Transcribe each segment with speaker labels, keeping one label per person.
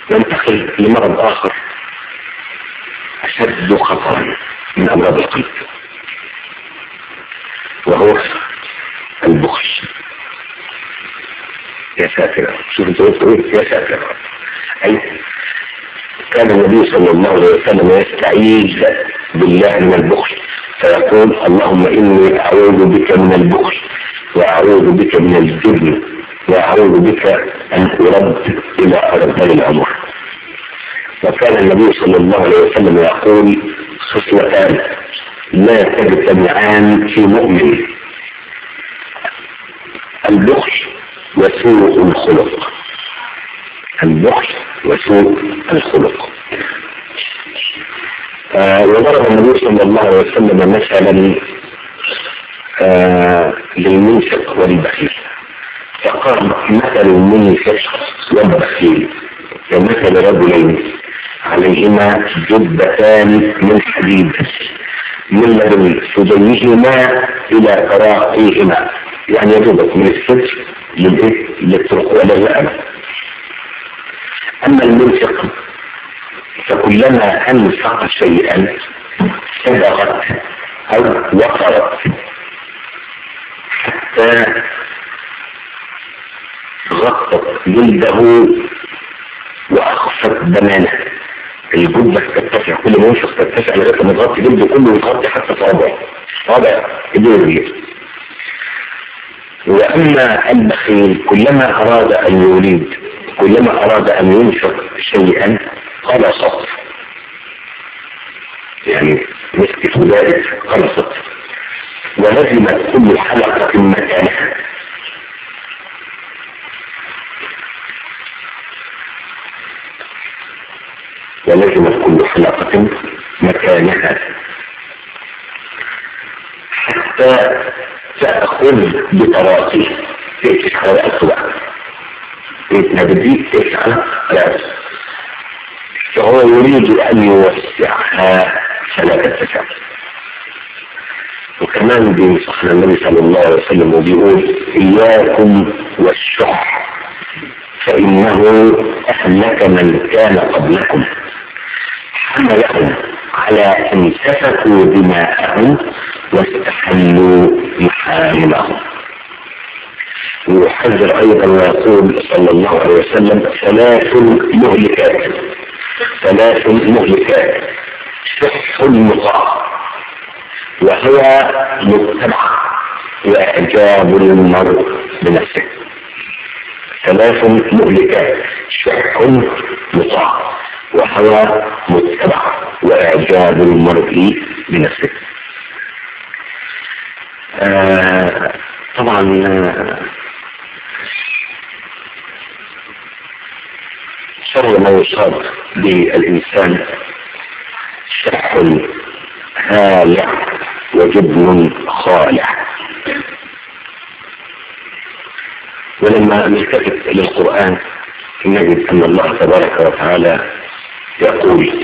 Speaker 1: ننتقل لمرض آخر أشد خطرا من أمراض القلب وهو البخل يا ساتر شوف انت قلت يا ساتر أي كان النبي صلى الله عليه وسلم يستعيذ بالله من البخل فيقول اللهم إني أعوذ بك من البخل وأعوذ بك من الجبن وأعوذ بك أن أرد إلى أرض العمر وكان النبي صلى الله عليه وسلم يقول خصلتان لا تجتمعان في مؤمن البخل وسوء الخلق البخل وسوء الخلق آه وضرب النبي صلى الله عليه وسلم مثلا آه للمنفق والبخيل فقال مثل المنفق والبخيل كمثل رجلين عليهما جبتان من حديد من لدن ثديهما الى تراقيهما يعني يجوبك من الستر للايه للطرق والرقبه اما المنفق فكلما انفق شيئا سبقت او وقرت حتى غطت جلده واخفت بنانه الجبة ترتفع كل ما ينفق ترتفع لغاية ما تغطي جلده كله وتغطي حتى صوابعه صوابع ايديه ورجليه واما البخيل كلما اراد ان يريد كلما اراد ان ينفق شيئا خلصت يعني مسكت ذلك خلصت ولزمت كل حلقة مكانها ولزمت كل حلقة مكانها حتى تأخذ بطراقه تمسك على رأسه بقى تبديك تمسك على رأسه فهو يريد أن يوسعها فلا تتسع وكمان بينصحنا النبي صلى الله عليه وسلم وبيقول إياكم والشح فإنه أهلك من كان قبلكم حملهم على أن سفكوا دماءهم واستحلوا محارمهم ويحذر أيضا ويقول صلى الله عليه وسلم ثلاث مهلكات ثلاث مهلكات شح المطاع وهو متبع وإعجاب المرء بنفسه ثلاث مهلكات شح مطاع وهو متبع وإعجاب المرء بنفسه آه طبعا آه شر ما يصاب بالإنسان شح هالع وجبن خالع ولما نلتفت إلى القرآن نجد أن الله تبارك وتعالى يقول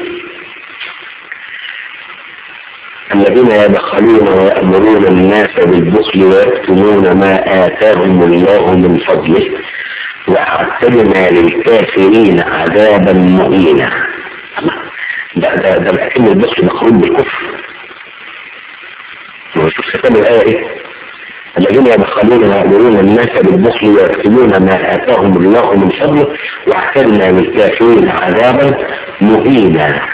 Speaker 1: الذين يبخلون ويأمرون الناس بالبخل ويكتمون ما آتاهم الله من فضله وأعتدنا للكافرين عذابا مهينا ده ده ده لكن البخل مقرون بالكفر وشوف ختام الآية إيه الذين يبخلون ويأمرون الناس بالبخل ويكتمون ما آتاهم الله من فضله واعتدنا للكافرين عذابا مهينا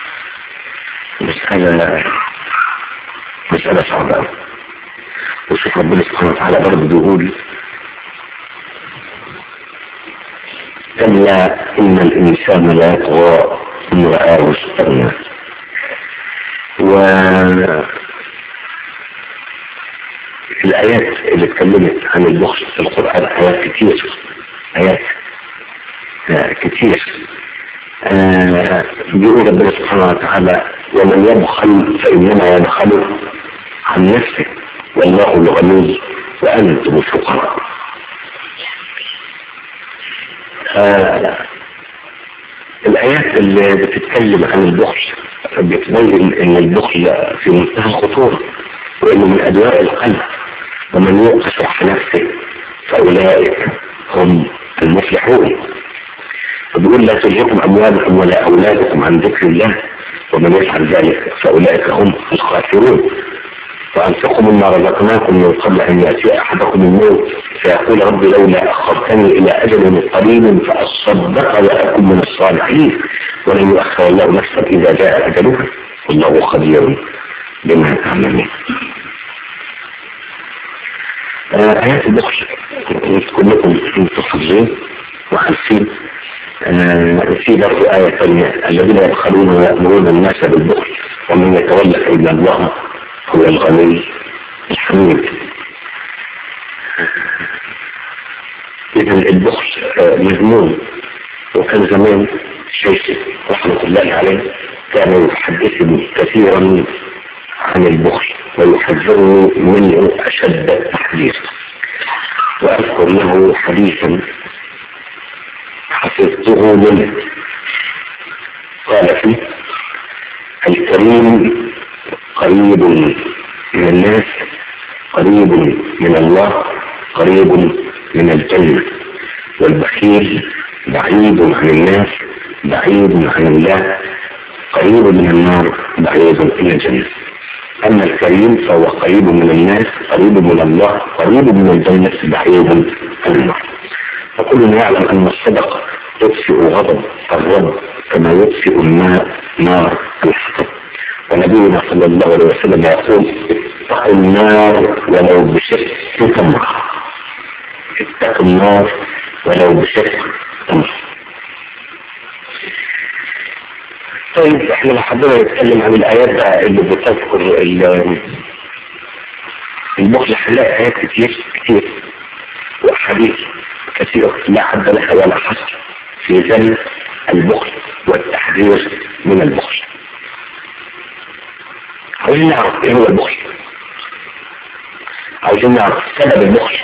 Speaker 1: مسألة مسألة صعبة وشوف ربنا سبحانه وتعالى برضه بيقول كلا إن الإنسان لا يطغى إن رآه استغنى و الآيات اللي اتكلمت عن البخل في القرآن آيات كتير آيات كتير آه بيقول ربنا سبحانه وتعالى ومن يبخل فإنما يبخل عن نفسه والله الغني وأنتم الفقراء آه الآيات اللي بتتكلم عن البخل بتبين إن البخل في منتهى الخطورة وإنه من أدواء القلب ومن يوقف شح نفسه فأولئك هم المفلحون فبيقول لا تلهكم أموالكم ولا أولادكم عن ذكر الله ومن يفعل ذلك فأولئك هم الخاسرون وأنفقوا مما رزقناكم من قبل أن يأتي أحدكم الموت فيقول رب لولا أخرتني إلى أجل قريب فأصدق وأكون من الصالحين ولن يؤخر الله نفسا إذا جاء أجلها والله خبير بما تعملون آيات البخل كلكم تحفظون وعارفين في برضه آية ثانية الذين يبخلون ويأمرون الناس بالبخل ومن يتولى فإن الله هو الغني الحميد إذا البخل مذموم وكان زمان الشيخ رحمة الله عليه كان يحدثني كثيرا عن البخل ويحذرني منه أشد التحذير وأذكر له حديثا حفظته منه قال فيه الكريم قريب من الناس قريب من الله قريب من الجنة والبخيل بعيد عن الناس بعيد عن الله قريب من النار بعيد من الجنة أما الكريم فهو قريب من الناس قريب من الله قريب من الجنة بعيد عن النار فكلنا يعلم أن الصدقة يطفئ غضب الرب كما يطفئ الماء نار الحطب ونبينا صلى الله عليه وسلم يقول اتقوا النار ولو بشق تمر اتقوا النار ولو بشق تمر طيب احنا لو حبينا نتكلم عن الايات بقى اللي بتذكر البخل هنلاقي ايات كتير كتير واحاديث كثيرة لا حد لها ولا حصر في ذم البخل والتحذير من البخل عاوزين نعرف ايه هو البخل عاوزين نعرف سبب البخل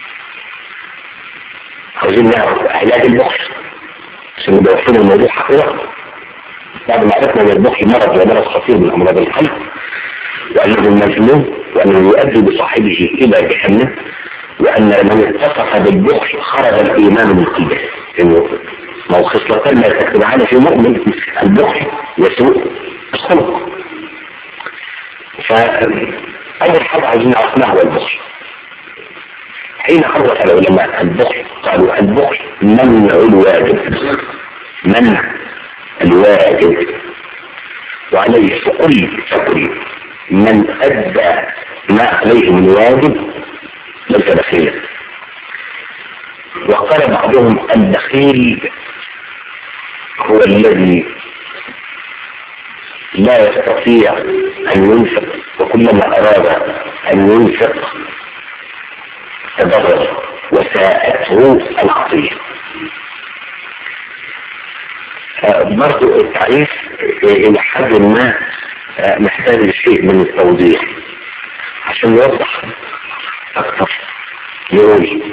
Speaker 1: عاوزين نعرف علاج البخل عشان نبقى واخدين الموضوع حقيقة بعد ما عرفنا ان البخل مرض ومرض خطير من امراض القلب وانه مجنون وانه يؤدي بصاحبه الى جهنم وان من اتصف بالبخل خرج الايمان من قلبه انه ما هو خصلتان لا تكتبعان في مؤمن البخل وسوء الخلق فأول حاجة عايزين نعرف ما هو البخل حين عرف العلماء البخل قالوا البخل منع الواجب منع الواجب وعليه فقل فقل من أدى ما عليه من واجب ليس بخيلا وقال بعضهم البخيل هو الذي لا يستطيع أن ينفق وكلما أراد أن ينفق تضرر وساءته العطية برضو التعريف إلى حد ما محتاج شيء من التوضيح عشان يوضح أكثر يقول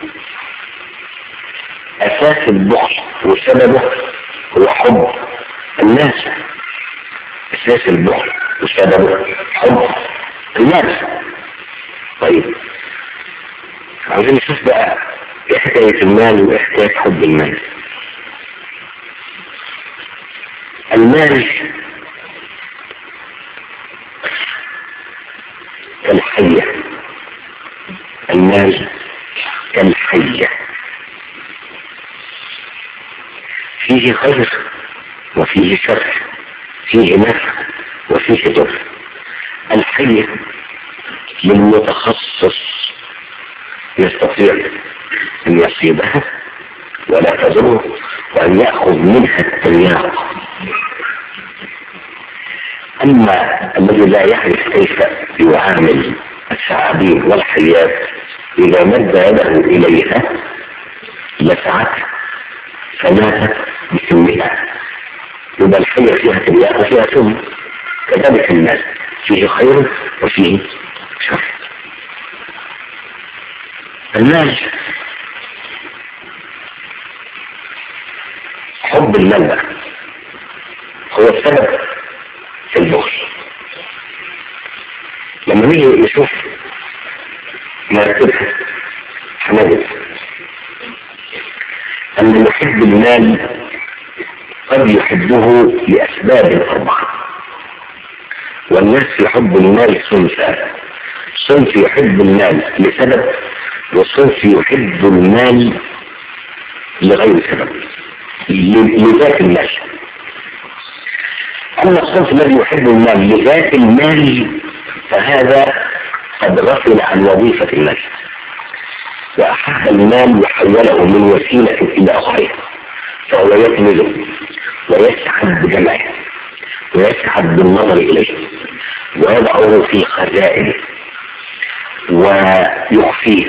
Speaker 1: أساس البخل وسببه هو حب الناس أساس البخل وسببه حب الناس طيب عاوزين نشوف بقى ايه حكاية المال وايه حكاية حب المال المال كالحية المال كالحية فيه خير وفيه شر فيه نفع وفيه ضر الحية للمتخصص يستطيع أن يصيبها ولا تضره وأن يأخذ منها الترياق أما الذي لا يعرف كيف يعامل الثعابين والحيات إذا مد يده إليها لسعته فماتت بسمها يبقى الحية فيها ترياق وفيها سم كذلك الناس فيه خير وفيه شر المال حب المال بقى هو السبب في البخل لما نيجي نشوف مرتبها هنجد أن محب المال قد يحبه لأسباب أربعة والناس يحب المال صنفان صنف يحب المال لسبب وصنف يحب المال لغير سبب لذات المال أما الصنف الذي يحب المال لذات المال فهذا قد غفل عن وظيفة المال وأحب المال وحوله من وسيلة إلى غاية فهو يكمل ويسعد بجمعه ويسعد بالنظر إليه ويضعه في خزائنه ويخفيه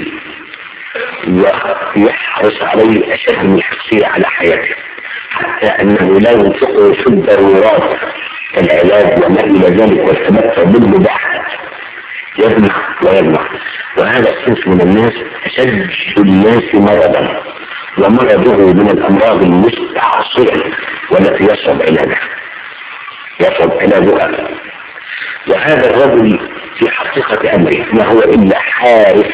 Speaker 1: ويحرص عليه أشد من الحرصية على حياته حتى أنه لا ينفقه في الضرورات كالعلاج وما إلى ذلك والتمتع بالمباحات يجمع ويجمع وهذا الصنف من الناس أشد الناس مرضا ومرضه من الأمراض المستعصية والتي يصعب علاجها يصعب علاجها وهذا الرجل في حقيقة أمره ما هو إلا حارس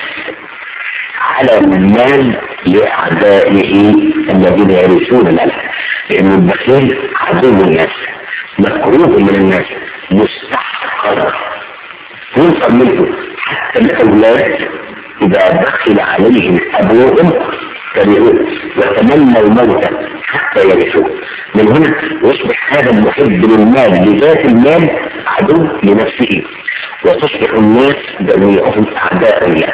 Speaker 1: على المال لأعدائه الذين يرثون المال لأن البخيل عدو الناس مكروه من الناس مستحقر ينفع منه حتى الأولاد إذا دخل عليهم أبوهم كرهوه وتمنوا الموت حتى يرثوه من هنا يصبح هذا المحب للمال لذات المال عدو لنفسه وتصبح الناس جميعهم أعداء له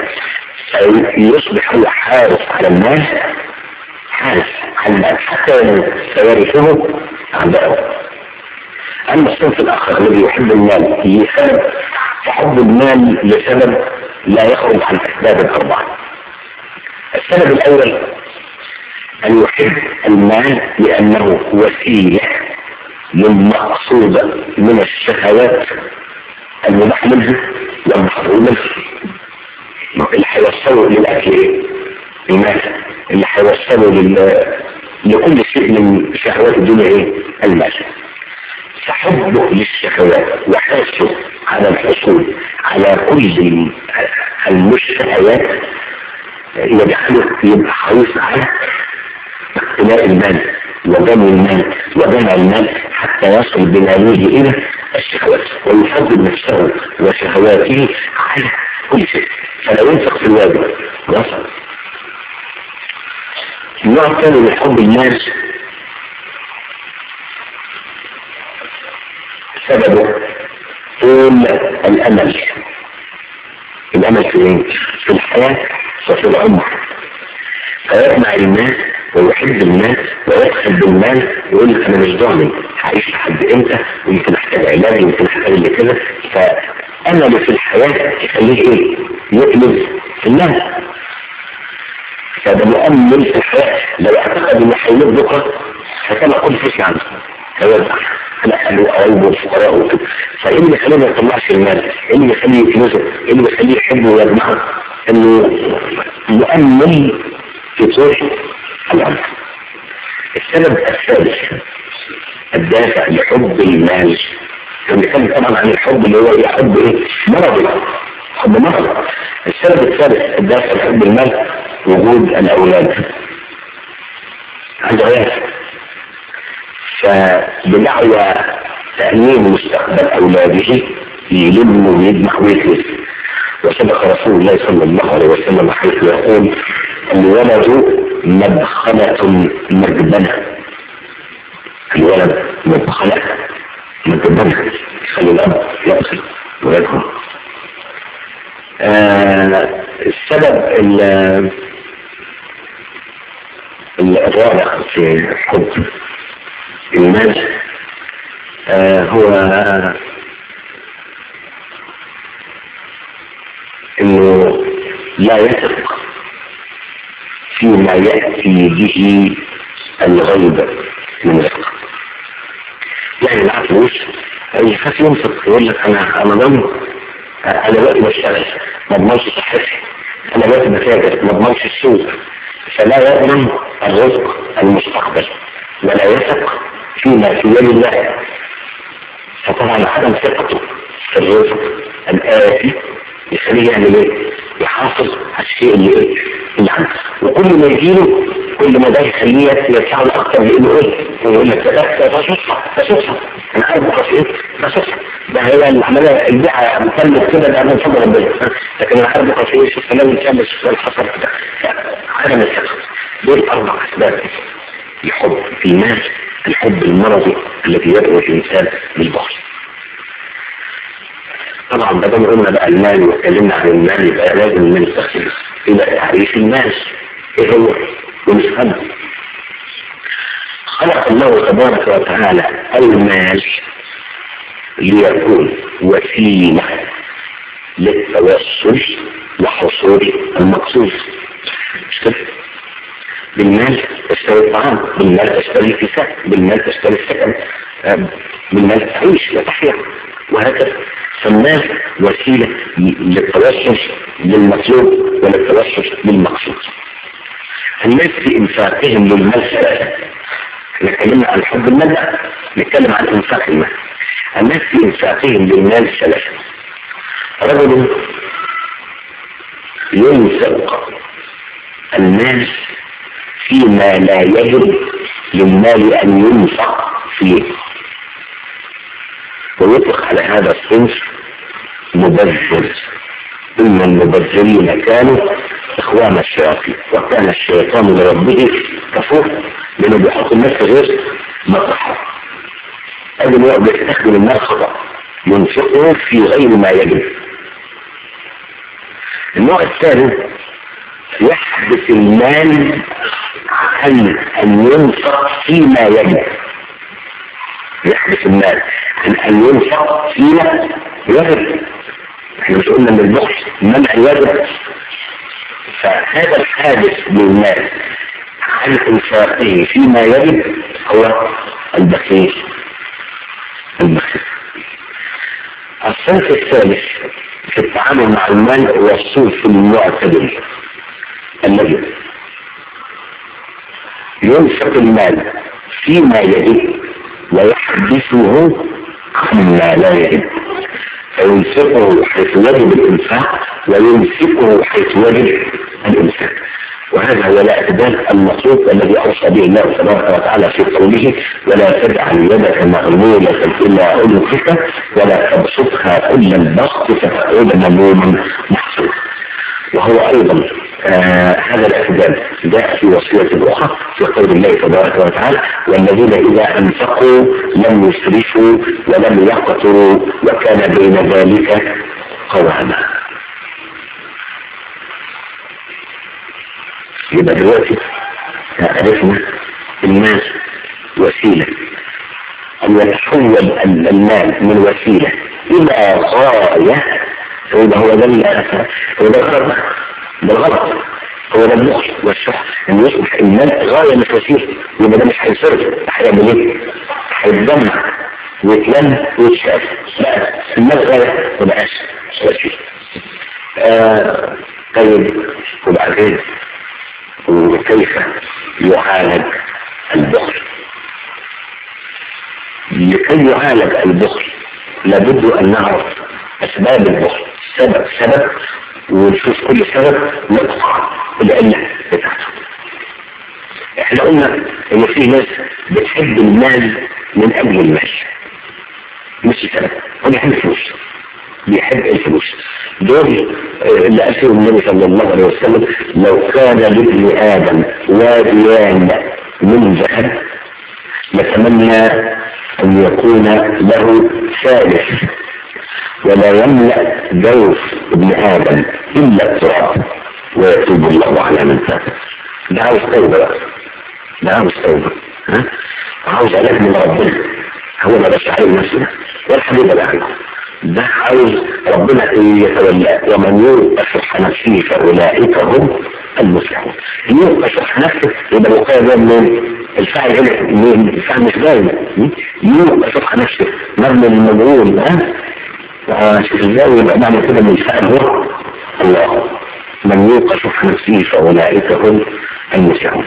Speaker 1: يصبح هو حارس على الناس حارس على المال حتى يرثه أعداؤه أما الصنف الآخر الذي يحب المال لسبب فحب المال لسبب لا يخرج عن أسباب الأربعة السبب الأول أن يحب المال لأنه وسيلة للمقصود من الشهوات المباح منها والمحظور منها اللي هيوصله للأكل المال اللي هيوصله لل... لكل شيء من شهوات الدنيا ايه المال فحبه للشهوات وحرصه على الحصول على كل المشتهيات يجعله يبقى حريص على اقتناء المال وجمع المال وجمع المال حتى يصل بماله الى الشهوات ويفضل نفسه وشهواته على كل شيء فلا ينفق في الواجب وصل النوع الثاني من حب المال سببه طول الامل الامل في ايه؟ في الحياة وفي العمر فيجمع المال ويحب المال ويدخل بالمال ويقول لك انا مش ضامن هعيش لحد امتى ويمكن احتاج علاج يمكن احتاج لكذا فامله في الحياة يخليه ايه؟ يؤمن في المال فده مؤمن في الحياة لو اعتقد انه هيموت بكره هيطلع كل فلوس عنده هيوزع لا له قرايبه وفقراء وكده فايه اللي يخليه ما يطلعش المال؟ ايه اللي يخليه يكنزه؟ ايه اللي يخليه يحبه ويجمعه؟ انه مؤمن في طول العمر السبب الثالث الدافع لحب المال بنتكلم طبعا عن الحب اللي هو حب ايه؟ مرضي حب مرض السبب الثالث الدافع لحب المال وجود الاولاد عنده عيال فبدعوى تأمين مستقبل أولاده يلم ويجمع ويكنس وسبق رسول الله صلى الله عليه وسلم حيث يقول الولد مدخلة مجبنة الولد مدخلة مجبنة خلي الأب يدخل ويدخل آه السبب الرابع في حب المال آه هو انه لا يثق فيما يأتي به الغيب من رزق يعني معاه فلوس يخاف ينفق يقول لك انا انا ضمن انا وقت بشتغل ما اضمنش صحتي انا وقت بتاجر ما اضمنش السوق فلا يضمن الرزق المستقبل ولا يثق فيما في يد الله فطبعا عدم ثقته في الرزق الآتي يخليه يعمل ايه؟ يحافظ على الشيء اللي ايه؟ نعم وكل ما يجيله كل ما ده يخليه يتفاعل اكتر لانه ايه يقول لك ده ده صفحه ده صفحه انا عارف بقى ايه ده صفحه ده هي العمليه البيعه مكلف كده ده من فضل ربنا لكن انا عارف بقى ايه شوف لازم تعمل سؤال حصل كده عدم الثقه دول اربع اسباب الحب في الناس الحب المرضي الذي يدعو الانسان للبخل طبعا ده ما قلنا بقى المال واتكلمنا عن المال يبقى لازم ننتقل الى تعريف الناس ايه هو ونفهمه خلق الله تبارك وتعالى المال ليكون وسيلة للتوصل وحصول المقصود مش كده بالمال تشتري الطعام بالمال تشتري الكساء بالمال تشتري السكن بالمال تعيش وتحيا وهكذا فالمال وسيلة للتوصل للمطلوب وللتوصل للمقصود الناس في انفاقهم للمال ثلاثة احنا اتكلمنا عن حب المال نتكلم عن انفاق المال الناس في انفاقهم للمال ثلاثة رجل ينفق المال فيما لا يجب للمال ان ينفق فيه ويطلق على هذا الصنف مبذر إن المبذرين كانوا إخوان الشياطين وكان الشيطان لربه كفور لأنه بيحط الناس في غير مصلحة هذا النوع بيستخدم المال خطأ ينفقه في غير ما يجب النوع الثالث يحبس المال عن أن ينفق فيما يجب يحبس المال عن أن ينفق فيما يجب احنا مش قلنا ان البخل منع الواجب فهذا الحادث للمال عن انفاقه فيما يجب هو البخيل البخيل الصنف الثالث في التعامل مع المال هو الصنف المعتدل الذي ينفق المال فيما يجب ويحدثه عما لا يجب فينفقه حيث يجب الانفاق ويمسكه حيث يجب الانفاق وهذا هو الاعتدال المطلوب الذي اوصى به الله تبارك وتعالى في قوله ولا تجعل يدك مغلولة الى عنقك ولا تبسطها كل البسط فتقعد ملوما محصورا وهو ايضا آه هذا الاعتدال جاء في وصية اخرى في قول الله تبارك وتعالى والذين اذا انفقوا لم يسرفوا ولم يقتروا وكان بين ذلك قواما يبقى دلوقتي عرفنا المال وسيلة أن يتحول المال من وسيلة إلى غاية فإذا هو ده هو ده الغلط ده الغلط هو ده البخل والشح ان يصبح المال غاية مش وسيلة يبقى ده مش هيصرف هيعمل ايه؟ هيتجمع ويتلم ويتشاف لا المال غاية ما بقاش وسيلة آه طيب وبعدين وكيف يعالج البخل لكي يعالج البخل لابد ان نعرف اسباب البخل سبب سبب ونشوف كل سبب نقطع العلة بتاعته احنا قلنا ان في ناس بتحب المال من اجل المال مش سبب هو بيحب الفلوس بيحب الفلوس دول اللي أسر النبي صلى الله عليه وسلم لو كان لابن آدم واديان من ذهب لتمنى أن يكون له ثالث ولا يملأ جوف ابن آدم إلا التراب ويتوب الله على من تاب ده عاوز توبة بقى ده عاوز توبة ها عاوز علاج من ربنا هو ما بس عليه نفسه ولا حبيب عنه ده عاوز ربنا يتولى ومن يوق شح نفسه فاولئك هم المفلحون يوق شح نفسه يبقى الوقايه من الفعل هنا من الفعل مش دايما يوق شح نفسه مرمي المجهول ها شوف ازاي يبقى معنى كده من الفعل هو الله من يوق شح نفسه فاولئك هم المفلحون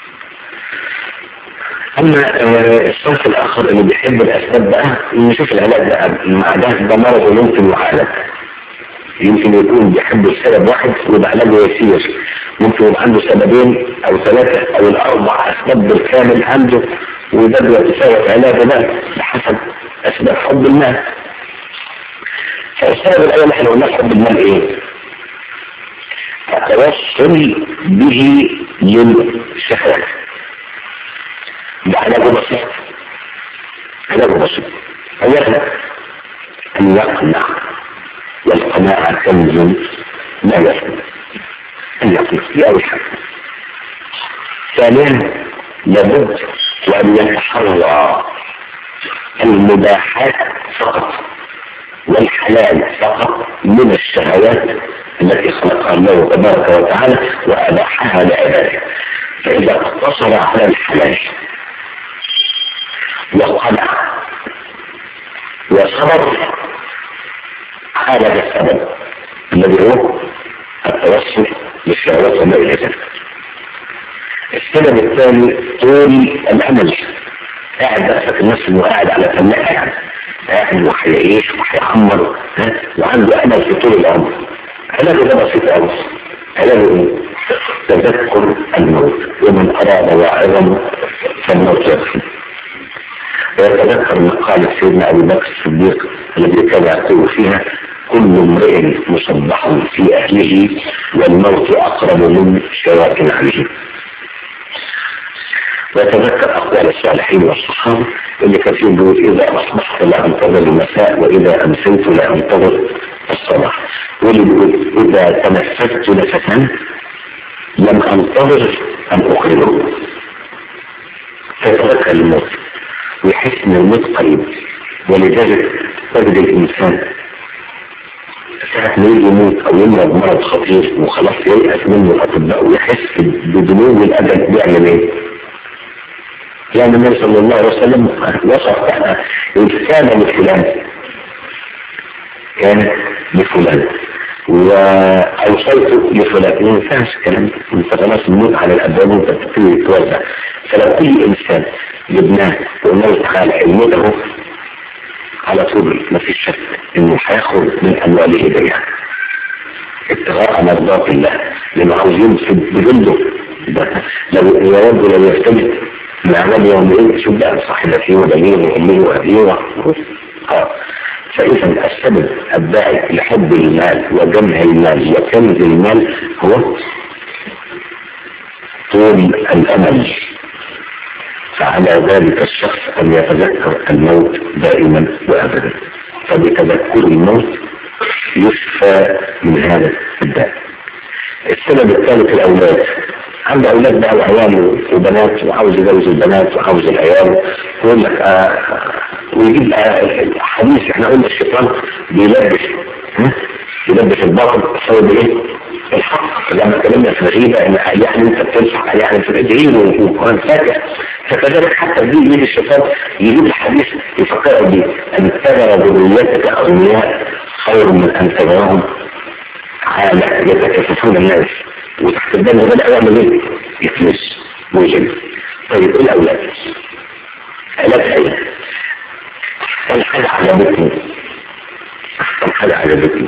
Speaker 1: اما الصنف الاخر اللي بيحب الاسباب بقى نشوف العلاج بقى مع ده ده مرض ممكن يعالج يمكن يكون بيحب السبب واحد ويبقى علاجه يسير ممكن يبقى عنده سببين او ثلاثة او الاربع اسباب بالكامل عنده وده بيتساوى علاجه ده بحسب اسباب حب المال فالسبب الاول احنا قلنا حب المال ايه؟ التوصل به للشهوات ده علاجه بسيط علاجه بسيط اولا ان يقنع والقناعة كنز لا يفنى ان يقنع دي اول حاجة ثانيا لابد وان يتحرى المباحات فقط والحلال فقط من الشهوات التي خلقها الله تبارك وتعالى واباحها لعباده فاذا اقتصر على الحلال وقنع وصبر هذا السبب الذي هو التوسل للشهوات وما الى ذلك السبب الثاني طول الامل قاعد بقى الناس انه قاعد على فلاحه يعني قاعد وهيعيش وهيعمر وعنده امل في طول العمر علاجه ده بسيط قوي علاجه ايه؟ تذكر الموت ومن اراد واعظا فالموت يكفي ويتذكر مقالة سيدنا ابي بكر الصديق الذي كان يقول فيها كل امرئ مصبح في اهله والموت اقرب من شواك عليه ويتذكر اقوال الصالحين والصحابه اللي كثير بيقول اذا اصبحت لا انتظر المساء واذا امسيت لا انتظر الصباح واللي بيقول اذا تنفست نفسا لم انتظر ان اخرجه فيتذكر الموت ويحس ان الموت قريب ولذلك تجد الانسان ساعة ما يجي يموت او يمرض مرض خطير وخلاص ييأس منه الاطباء ويحس بدنو الاجل بيعمل ايه؟ يعني النبي صلى الله عليه وسلم وصف يقول كان لفلان كان لفلان واوصيت لفلان ما ينفعش الكلام انت خلاص الموت على الابواب وانت بتبتدي تتوزع فلو كل انسان جبناه والله تعالى الموت اهو على طول ما فيش شك انه هياخد من امواله بيعا ابتغاء مرضات الله لانه عاوز يمسك بجلده ده لو يود لو يفتجد من اعمال يومين شوف بقى صاحبته وبنيه وامه وابيه اه فاذا السبب الداعي لحب المال وجمع المال وكنز المال هو طول الامل فعلى ذلك الشخص ان يتذكر الموت دائما وابدا فبتذكر الموت يشفى من هذا الداء السبب الثالث الاولاد عنده اولاد بقى وعيال وبنات وعاوز يجوز البنات وعاوز العيال يقول لك آه ويجيب آه حديث احنا قلنا الشيطان بيلبس يلبس البطل بسبب ايه؟ الحق لما اتكلمنا في الغيبة ان يعني انت بتنصح يعني في الادعين وكمان فاكر فكذلك حتى دي يجي الشيطان يجيب الحديث يفكر بيه ان ترى ذريتك اغنياء خير من ان تراهم عالة يتكففون الناس وتحت الدم ده يعمل ايه؟ يفلس ويجن طيب ايه الاولاد؟ علاج ايه؟ احسن حاجة عجبتني احسن حاجة عجبتني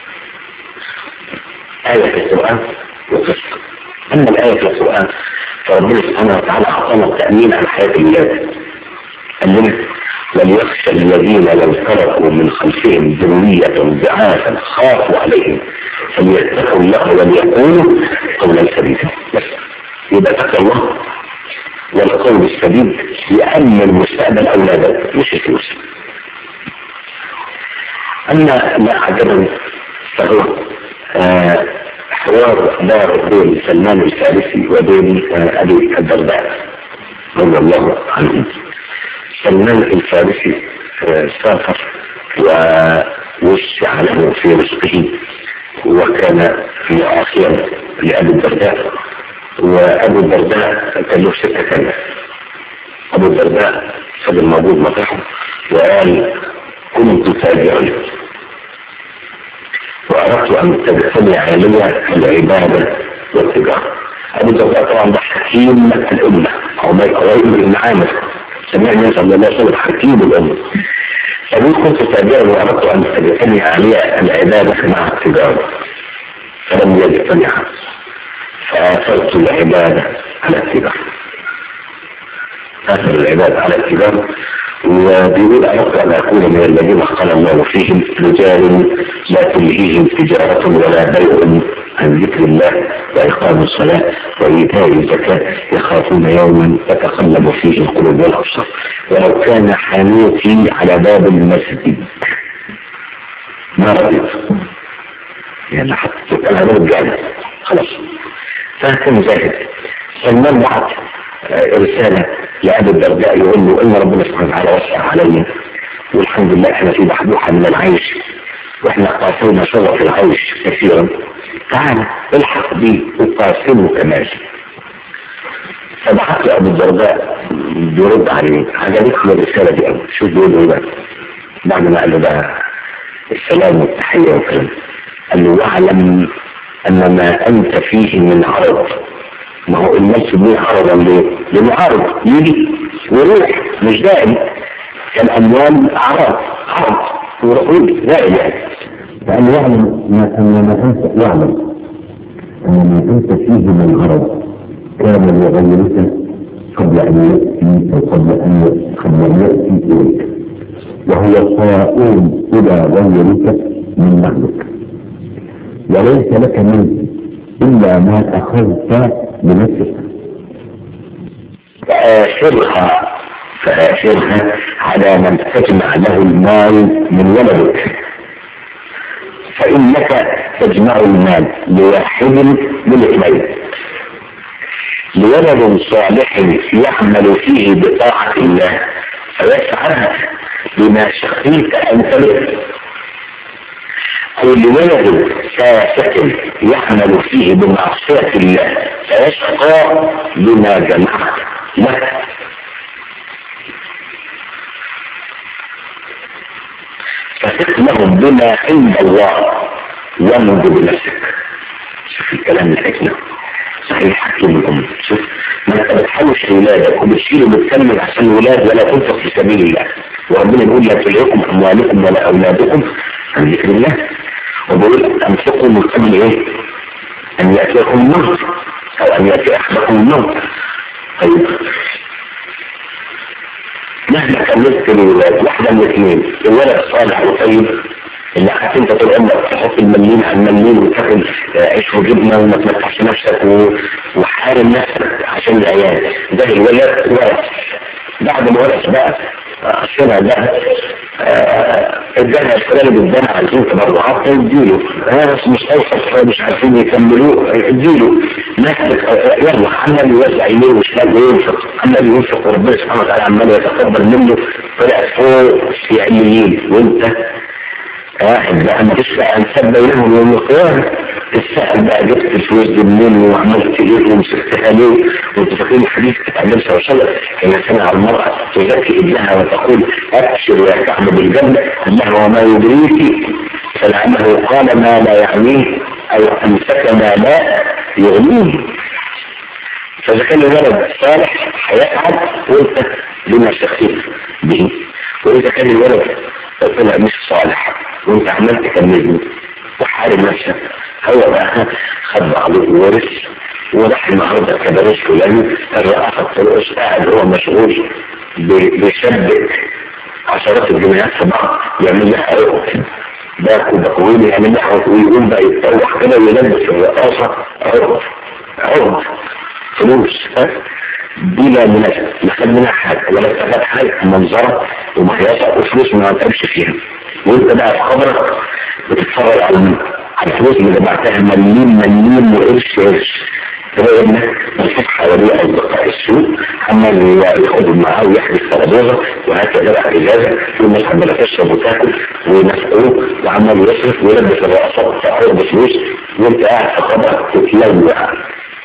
Speaker 1: آية في القرآن وقصة أما الآية في القرآن فربنا سبحانه وتعالى أعطانا التأمين على حياة الولاد قال لنا وليخشى الذين لو تركوا من خلفهم ذرية ضعافا خافوا عليهم فليتقوا الله وليقولوا قولا سديدا بس يبقى تقى الله والقول السديد يأمن مستقبل أولادك مش الفلوس أما ما أعجبني فهو آه حوار دار بين سلمان الفارسي وبين آه أبي الدرداء رضي الله عنهم سلمان الفارسي آه سافر ووسع له في رزقه وكان معاصيا لأبي الدرداء وأبو الدرداء كان له ستة كلمة أبو الدرداء فضل موجود مطرحه وقال كنت تاجرا وأردت أن تجتمع لي العبادة والتجارة أبو الدرداء طبعا ده حكيم الأمة أو ما قريب من المعامل سمعنا صلى الله عليه وسلم حكيم الأمة فقلت كنت تاجرا وأردت أن تجتمع لي العبادة مع التجارة فلم يجتمع فآثرت العبادة على اتباع آثر العبادة على اتباع وبيقول أردت أن أكون من الذين قال الله فيهم رجال لا تلهيهم تجارة ولا بيع عن ذكر الله وإقام الصلاة وإيتاء الزكاة يخافون يوما تتقلب فيه القلوب والأبصار ولو كان حانوتي على باب المسجد ما رضيت يعني حتى أنا رجعنا خلاص فكان زاهد سلمان بعت رسالة لأبي الدرداء يقول له إن ربنا سبحانه وتعالى وسع علينا والحمد لله احنا في بحبوحة من العيش واحنا قاسمنا شرف العيش كثيرا تعال الحق بي وقاسمه كمان فبعت له ابو الدرداء بيرد عليه عجبتني الرسالة دي قوي شوف بيقول ايه بقى بعد ما قال له بقى السلام والتحية والكلام قال له واعلم ان ما انت فيه من عرض ما هو الناس بيه عرضا ليه؟ لمعارض يجي ويروح مش دائم الاموال عرض عرض ورقود دائم يعني
Speaker 2: لأن يعلم ما أن ما أنت يعلم أن ما أنت فيه من غرض كان لغيرك قبل أن يأتي أو قبل أن قبل أن يأتي إليك وهو صائم إلى غيرك من بعدك وليس لك منه إلا ما أخذت بنفسك
Speaker 1: فآثرها فآثرها على من تجمع له المال من ولدك فإنك تجمع المال لواحد من اثنين لولد صالح يعمل فيه بطاعة الله فيسعى بما شقيت أنت به أو لولد سافة يعمل فيه بمعصية الله فيشقى بما جمعت له فثق لهم بما عند الله وامض بنفسك شوف الكلام الحكمة صحيح حكيم الأم شوف ما انت بتحوش ولادك وبتشيل وبتكمل عشان الولاد ولا تنفق في سبيل الله وربنا يقول لا تلهكم أموالكم ولا أولادكم عن ذكر الله وبيقول أنفقوا من قبل إيه؟ أن يأتيكم الموت أو أن يأتي أحدكم الموت طيب مهما كلفت الولاد واحدة من الاثنين الولد صالح وطيب اللي حتى انت طول عمرك تحط المليين على المليين وتاكل عيش وجبنه وما تمتعش نفسك و... وحارم نفسك عشان العيال ده الولد ورث بعد ما ورث بقى السنة ده ادانا الكلام اللي ادانا عايزين تبرعات اديله ناس مش اوسط مش عارفين يكملوه اديله ناس يلا عمال يوزع يمين وشمال وينفق عمال ينفق وربنا سبحانه وتعالى عمال يتقبل منه طلع فوق في عليين وانت واحد بقى ما فيش بقى انساب بينهم يوم القيامة تسأل بقى جبت الفلوس دي منين وعملت ايه ومسكتها ليه وانت فاكرين الحديث بتاع النبي صلى الله عليه وسلم كان سمع المرأة تزكي ابنها وتقول ابشر يا كعب بالجنة الله وما يدريك فلعله قال ما لا يعنيه او امسك ما لا يغنيه فاذا كان الولد صالح هيسعد وانت بما شخصيت به واذا كان الولد طلع مش صالح وانت عمال تكمله وحارب نفسك هو بقى خد بعضه وورث وراح النهارده كباريس فلان الرئاسه الطرقش قاعد هو مشغول بيشبك عشرات الجنيهات في بعض يعمل لها عقد باكو باكوين يعمل لها عقد ويقوم بقى يتطوح كده ويلبس الرئاسه عقد عقد فلوس بلا مناسبة لا خد منها حاجة ولا استفاد حاجة منظرة ومحياسة وفلوس ما تعبش فيها وانت بقى في خبرك بتتفرج على على الفلوس اللي جمعتها مليين مليين وقرش قرش تلاقي ابنك ملفوف حواليه اصدقاء السوق عمال ياخدهم معاه ويحجز ترابيزه وهكذا بقى اجازه والناس عماله تشرب وتاكل وينسقوه وعمال يصرف ويلبس الرقصات في عرض فلوس وانت قاعد في خبرك تتلوع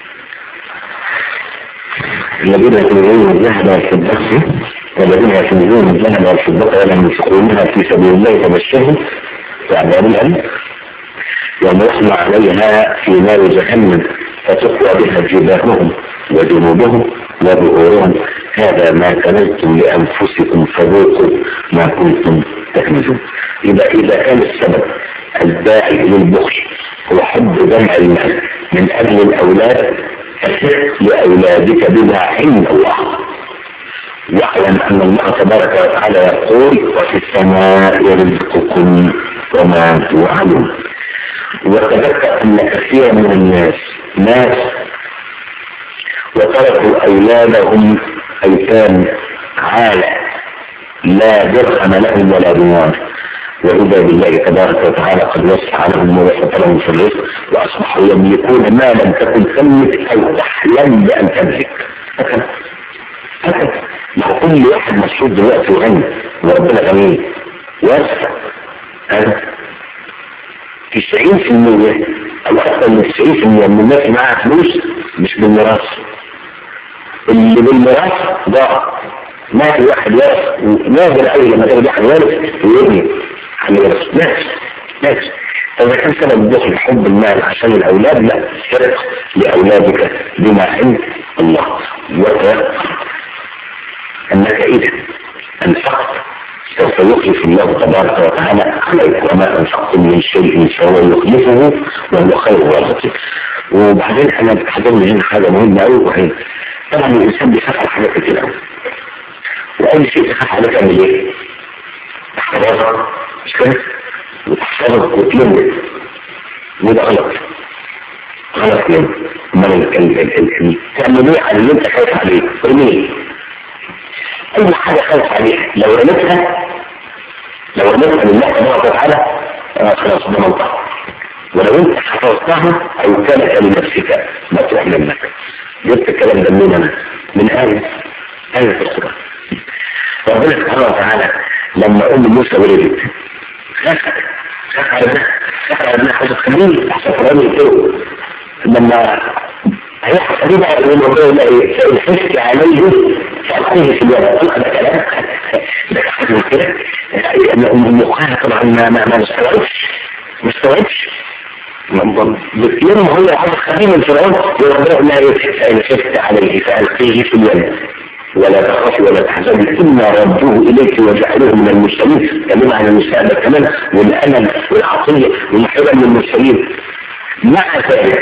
Speaker 1: الذين يكنزون الذهب والفضة والذين يكنزون الذهب والفضة ولا ينفقونها في سبيل الله فبشرهم بعذاب أليم يوم يحمى عليها في نار جهنم فتقوى بها جباههم وجنوبهم وظهورهم هذا ما كنزتم لأنفسكم فذوقوا ما كنتم تكنزون إذا إذا كان السبب الداعي للبخل هو حب جمع المال من أجل الأولاد أثق لأولادك بما عند الله واعلم أن الله تبارك وتعالى يقول وفي السماء رزقكم وما توعدون وتذكر أن كثيرا من الناس ناس وتركوا أولادهم أيتام عالة لا درهم لهم ولا دينار وإذا بالله تبارك وتعالى قد وسع لهم ووسط لهم في الرزق وأصبحوا يملكون ما لم تكن تملك أو تحلم بأن تملك هكذا هكذا ما هو كل واحد مسعود دلوقتي وغني وربنا غني واسع هذا 90% او اكثر من 90% من الناس معاها فلوس مش بالميراث اللي بالميراث ضاع ما في واحد يرث نادر قوي لما تاخد واحد وارث ويبني عن يرث ناس ناس فإذا كان سبب الدخل حب المال عشان الأولاد لا سرق لأولادك بما عند الله وتيقن أنك إذا أنفقت سوف يخلف الله تبارك وتعالى عليك وما أنفقتم من شيء فهو يخلفه وهو خير الرازقين وبعدين أنا بحضرني هنا حاجة مهمة أوي وهي طبعا الإنسان بيخاف على حاجات كتير أوي وأول شيء تخاف عليه تعمل إيه؟ تحفظها مش كده؟ وتحفظها وتلم وده غلط غلط ليه؟ أمال تعمل إيه على اللي أنت خايف عليه؟ ارميه اي حاجة خايف عليها لو رميتها لو رميتها لله تبارك وتعالى خلاص ضمنتها ولو انت حفظتها او كانت لنفسك ما تروح منك جبت الكلام ده منين انا من آية آية في القرآن ربنا سبحانه وتعالى لما ام موسى ولدت خافت خاف على ابنها خاف على ابنها حاجة كبيرة احسن كلام يقول لما هيحصل ايه بقى يقول ربنا يلاقي فإن حسك عليه فأخذه في اليوم قال ده كلام ده كلام كده مخها طبعا ما ما ما استوعبش ما استوعبش يوم هو عايز خليه من فرعون ربنا يلاقي فإن حسك عليه فألقيه في اليوم ولا تخافي ولا تحزني إنا ردوه إليك وجعلوه من المرسلين كلمة عن المستقبل كمان والأمل والعطية والمحبة من المرسلين مع ذلك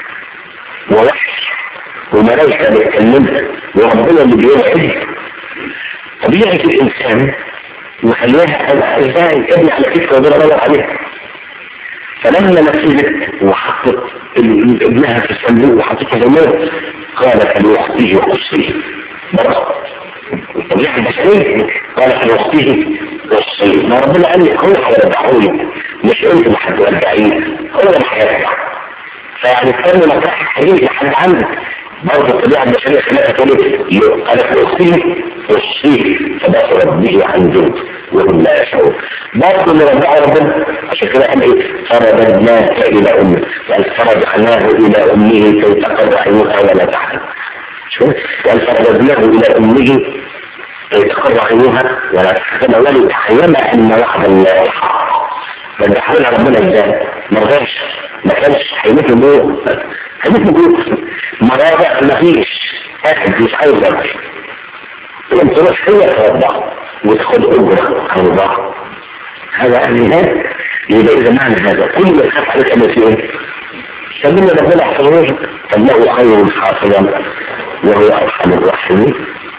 Speaker 1: ووحش وملائكة بيتكلمها وربنا اللي بيوعد طبيعة الإنسان وخليها ازاي ابني على كتفه وربنا بدور عليها فلما نفذت وحطت ابنها في الصندوق وحطته في النور قالت لأخته قصي الطبيعة البشرية قالت لأخته قصي ما ربنا قال لي هو هيرجعوني مش انت اللي هترجعيني هو اللي هيرجع فيعني استنى ما تروح حقيقي لحد عندك برضه الطبيعة البشرية خلافة تقول قالت لأختي قصيه فبصرت به عن جنب وهم لا يشعرون برضه اللي رجعوا ربنا عشان كده قال ايه فرددناك إلى أمك قال فرجعناه إلى أمه كي تقر عينها ولا تحزن شو قال فرددناه إلى أمه كي تقر عينها ولا تحزن ولتعلم أن وعد الله حق بل حاول ربنا ازاي ما رضاش ما كانش هيموت جوه هيموت جوه مراجع ما فيش قاعد مش عايز يرجع انت تروح هي ترضع وتاخد اجره ترضع هذا يعني هذا يبقى اذا معنى هذا كل ما تخاف عليك ان في ايه سلمنا ربنا يحفظه فالله خير حافظا وهو ارحم الراحمين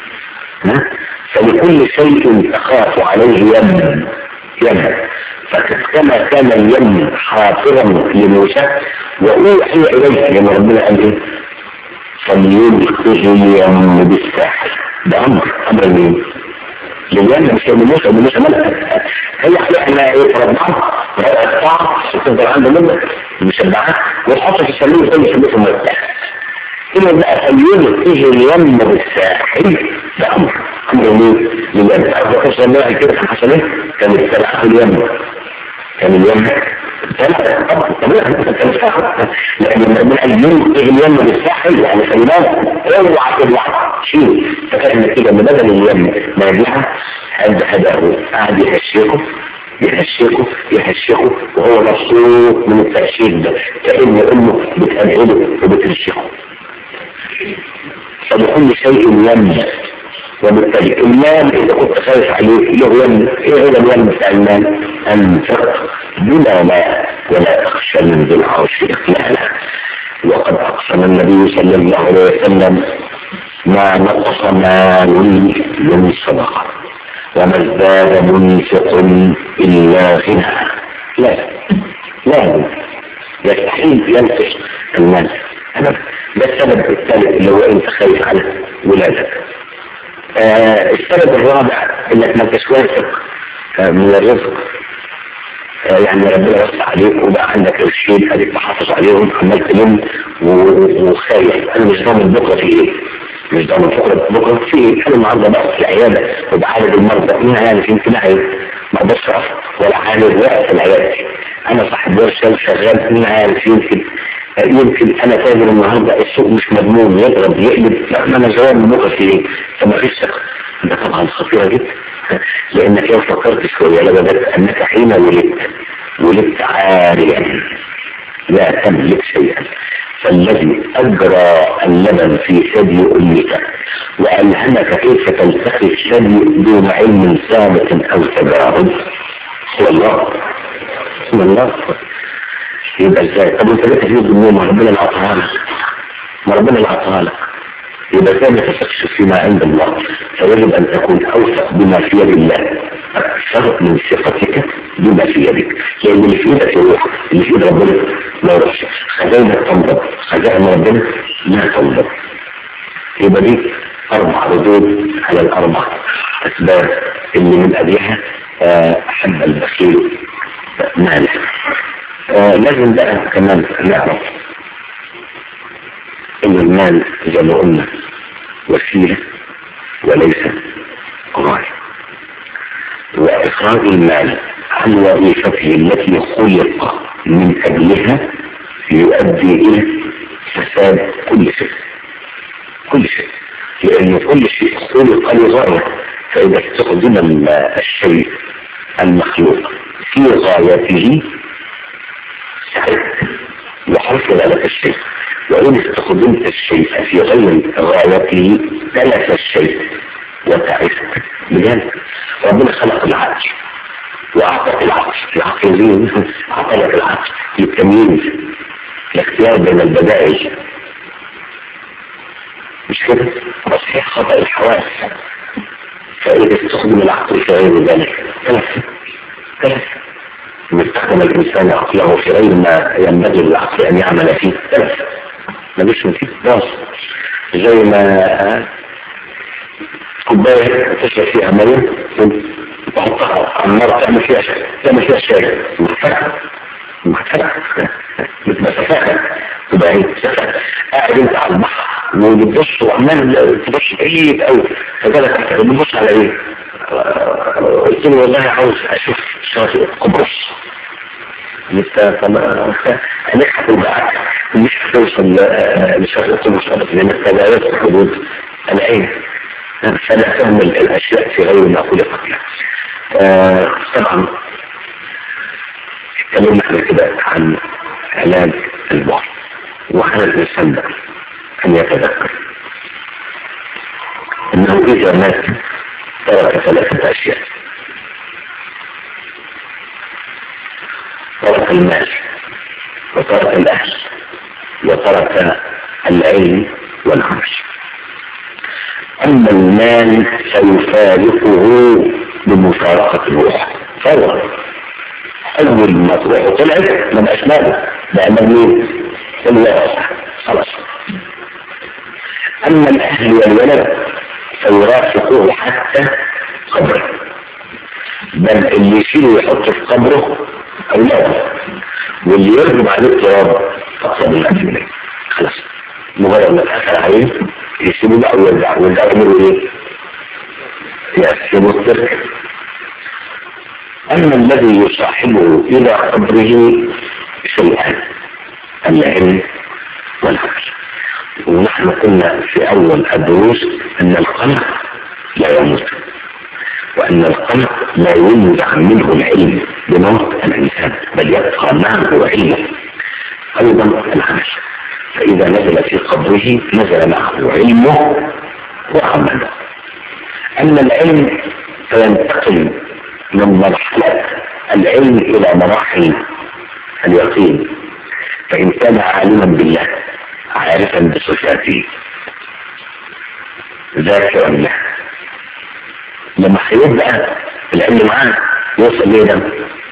Speaker 1: فلكل شيء تخاف عليه يم يم فكما كان اليم حافظا لموسى وأوحي إليه لما ربنا قال إيه؟ فليلقه اليم بالساحل ده أمر أمر مين؟ لليم مش من موسى من موسى ملك هي احنا ايه تربعها تقطع وتفضل عنده منك المشبعات وتحط في السلوم زي يسموه مرتاح إذا بقى فليلقه اليم بالساحل ده أمر أمر مين؟ لليم أبو حسن الله كده حصل إيه؟ كان استبعاه اليم كان اليوم طبعا طبيعي كان الساحل لكن من اليوم اليوم بالساحل يعني خلينا اوعى تطلع شيل فكان كده ان بدل اليوم ما يرجعها هد هداه قعد يهشيكم يهشيكه يهشيكه وهو مبسوط من التهشيك ده كأن امه بتأمله وبترشيكه فبكل شيء يم وبالتالي المال إذا كنت خايف عليه له يم إيه هو اليم بتاع المال أنفق بلا لا ولا تخشى من ذي العرش إقلالا وقد أقسم النبي صلى الله عليه وسلم ما نقص مال من صدقة وما ازداد منفق إلا غنى لا لا يستحيل ينفق المال أبدا ده السبب الثالث اللي هو انت خايف على ولادك آه السبب الرابع انك ما انتش واثق آه من الرزق آه يعني ربنا وسع عليك وبقى عندك قرشين اديك تحافظ عليهم عمال تلم وخايف انا مش ضامن بكره في ايه مش ضامن بكره بكره في ايه انا النهارده بقى في العياده وبعالج المرضى مين عارف يمكن عايز ما اقدرش ولا عالج وقت العياده انا صاحب ورشه شغال مين عارف يمكن يمكن انا تاجر النهارده السوق مش مضمون يضرب يقلب لا ما انا زوال من بكره في ايه فما فيش ثقه ده طبعا خطيره جدا لانك لو فكرت شويه لبدت انك حين ولدت ولدت عاريا لا تملك شيئا فالذي اجرى اللبن في ثدي امك والهمك كيف تلتقي الثدي دون علم ثابت او تجارب هو الله هو الله يبقى ازاي طب انت ليه تجيب النوم ربنا اللي عطاها لك ما ربنا اللي عطاها لك يبقى ازاي ما تثقش فيما عند الله فيجب ان تكون اوثق بما في يد الله اكثر من ثقتك بما في يدك لان اللي في ايدك يروح اللي في ايد ربنا ما يروحش خزائنك تنضب خزائن ربنا لا تنضب يبقى دي اربع ردود على الاربع اسباب اللي من اجلها احب البخيل ماله آه لازم بقى كمان نعرف ان المال زي ما قلنا وسيلة وليس غاية واخراج المال عن وظيفته التي خلق من اجلها يؤدي الى فساد كل شيء كل شيء لان كل شيء خلق لغاية فاذا استخدم الشيء المخلوق في غايته وحصل لك الشيء وإن استخدمت الشيء في غير غايته تلف الشيء وتعست بجد ربنا خلق العقل وأعطاك العقل العقل ليه أعطى لك العقل للتمييز الاختيار بين البدائل مش كده تصحيح خطأ الحواس فإذا استخدم العقل في غير ذلك تلف تلف يستخدم الإنسان عقله في غير ما ينبغي للعقل أن يعمل فيه تلف ملوش نتيجة باص زي ما كوباية تشرب فيها مية تحطها على النار تعمل فيها شاي تعمل فيها شاي محتاجة محتاجة متمسكة تبقى هي قاعد انت على البحر وبتبص وعمال تبص بعيد قوي فجالك بتبص على ايه؟ قلت له والله عاوز اشوف شاطئ قبرص لسه فما عينيك هتوجعك مش هتوصل لشاطئ قبرص ابدا لانك تجاوزت الحدود انا ايه؟ فلا فهم الاشياء في غير ما خلقت لها آه طبعا اتكلمنا احنا كده عن علاج البعد وعلى الانسان ده ان يتذكر انه اذا مات ترك ثلاثة اشياء ترك المال وترك الاهل وترك العلم والعمل اما المال سيفارقه بمفارقة الروح فورا اول ما تروح طلعت ما بقاش ماله بقى مين الله خلاص اما الاهل والولد فيرافقه حتى قبره بل اللي يشيله ويحطه في قبره اولاده واللي يرجم عليه التراب اقصى من الاكل منه خلاص مجرد ما اتقفل عليه يسيبوه بقى ويرجع ويرجع يعملوا ايه؟ يقسموا الترك اما الذي يصاحبه الى قبره شيئان العلم والعمل ونحن قلنا في اول الدروس ان القلب لا يموت وان القلب لا ينزع منه العلم بموت الانسان بل يبقى معه علمه ايضا العمل فاذا نزل في قبره نزل معه علمه وعمله اما العلم فينتقل من مرحلة العلم الى مراحل اليقين فإن كان عالما بالله عارفا بصفاته ذاكرا له لما هيبقى العلم معاه يوصل ليه ده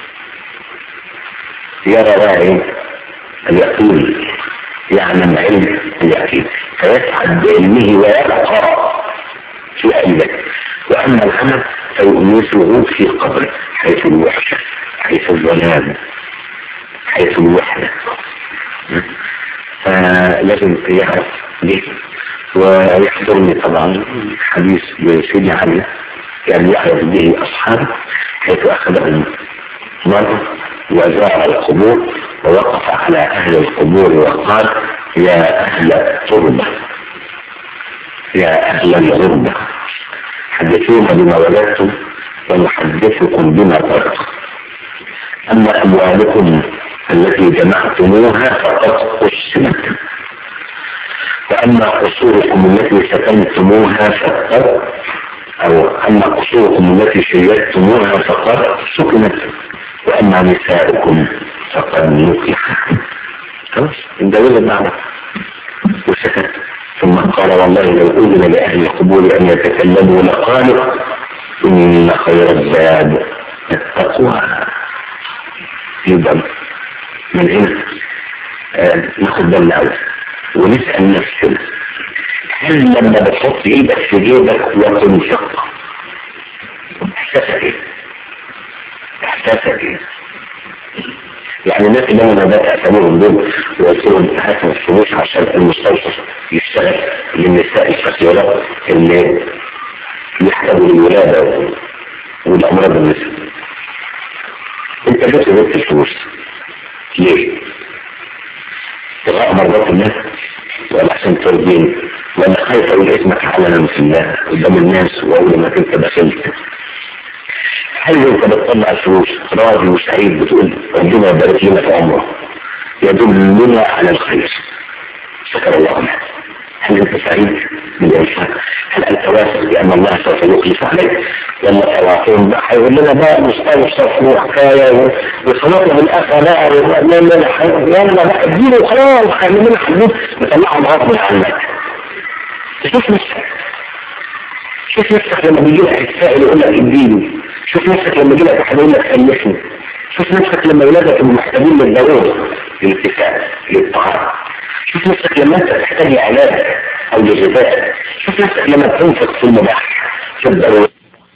Speaker 1: يرى راعي اليقين يعلم علم اليقين فيسعد بعلمه ويبقى في قلبه واما العمل فيؤنسه في قبره حيث الوحشه حيث الظلام حيث الوحده فلازم يعرف ليه ويحضرني طبعا حديث لسيدي علي كان يعرف به اصحابه حيث اخذهم مرة وزار القبور ووقف على اهل القبور وقال يا اهل التربة يا اهل الغربة حدثونا بما ولدتم ونحدثكم بما تركتم اما اموالكم التي جمعتموها فقد قسمت واما قصوركم التي سكنتموها فقد او اما قصوركم التي شيدتموها فقد سكنت واما نساؤكم فقد نكحت خلاص ده وجد معنى وسكت ثم قال والله لو اذن لاهل القبور ان يتكلموا لقالوا ان خير الزاد التقوى يبقى من هنا آه ناخد بالنا قوي ونسال نفسنا هل لما بتحط ايدك في جيبك وتنفق احساسك ايه؟ احساسك ايه؟ يعني الناس اللي انا بدات اسالهم دول وقلت لهم هاتوا الفلوس عشان المستوصف يشتغل للنساء الفقيرات اللي يحتاجوا للولاده والامراض النساء انت جبت جبت الفلوس ليه؟ ابتغاء مرضات الله ولا عشان ترضيني ولا خايف اقول اسمك علنا في الله قدام الناس واقول انك انت دخلت هل انت بتطلع الفلوس راضي وسعيد بتقول ربنا يبارك لنا في عمره يدلنا على الخير شكر الله لك هل انت سعيد بالانسان هل انت واثق بان الله سوف يخلف عليك ولا توافقون بقى هيقول لنا بقى مستوصف وحكايه وصلاه بالاخره بقى لا لا لا يلا بقى اديله وخلاص هيعمل لنا حدود نطلعهم غصب عنك تشوف نفسك شوف نفسك لما بيجي لك السائل يقول لك اديني شوف نفسك لما يجي لك واحد يقول لك خلفني شوف نفسك لما ولادك يبقوا محتاجين للضروره للاتفاق للطعام شوف نفسك لما انت تحتاج علاج او لغذاء شوف نفسك لما تنفق في المباح في الضروره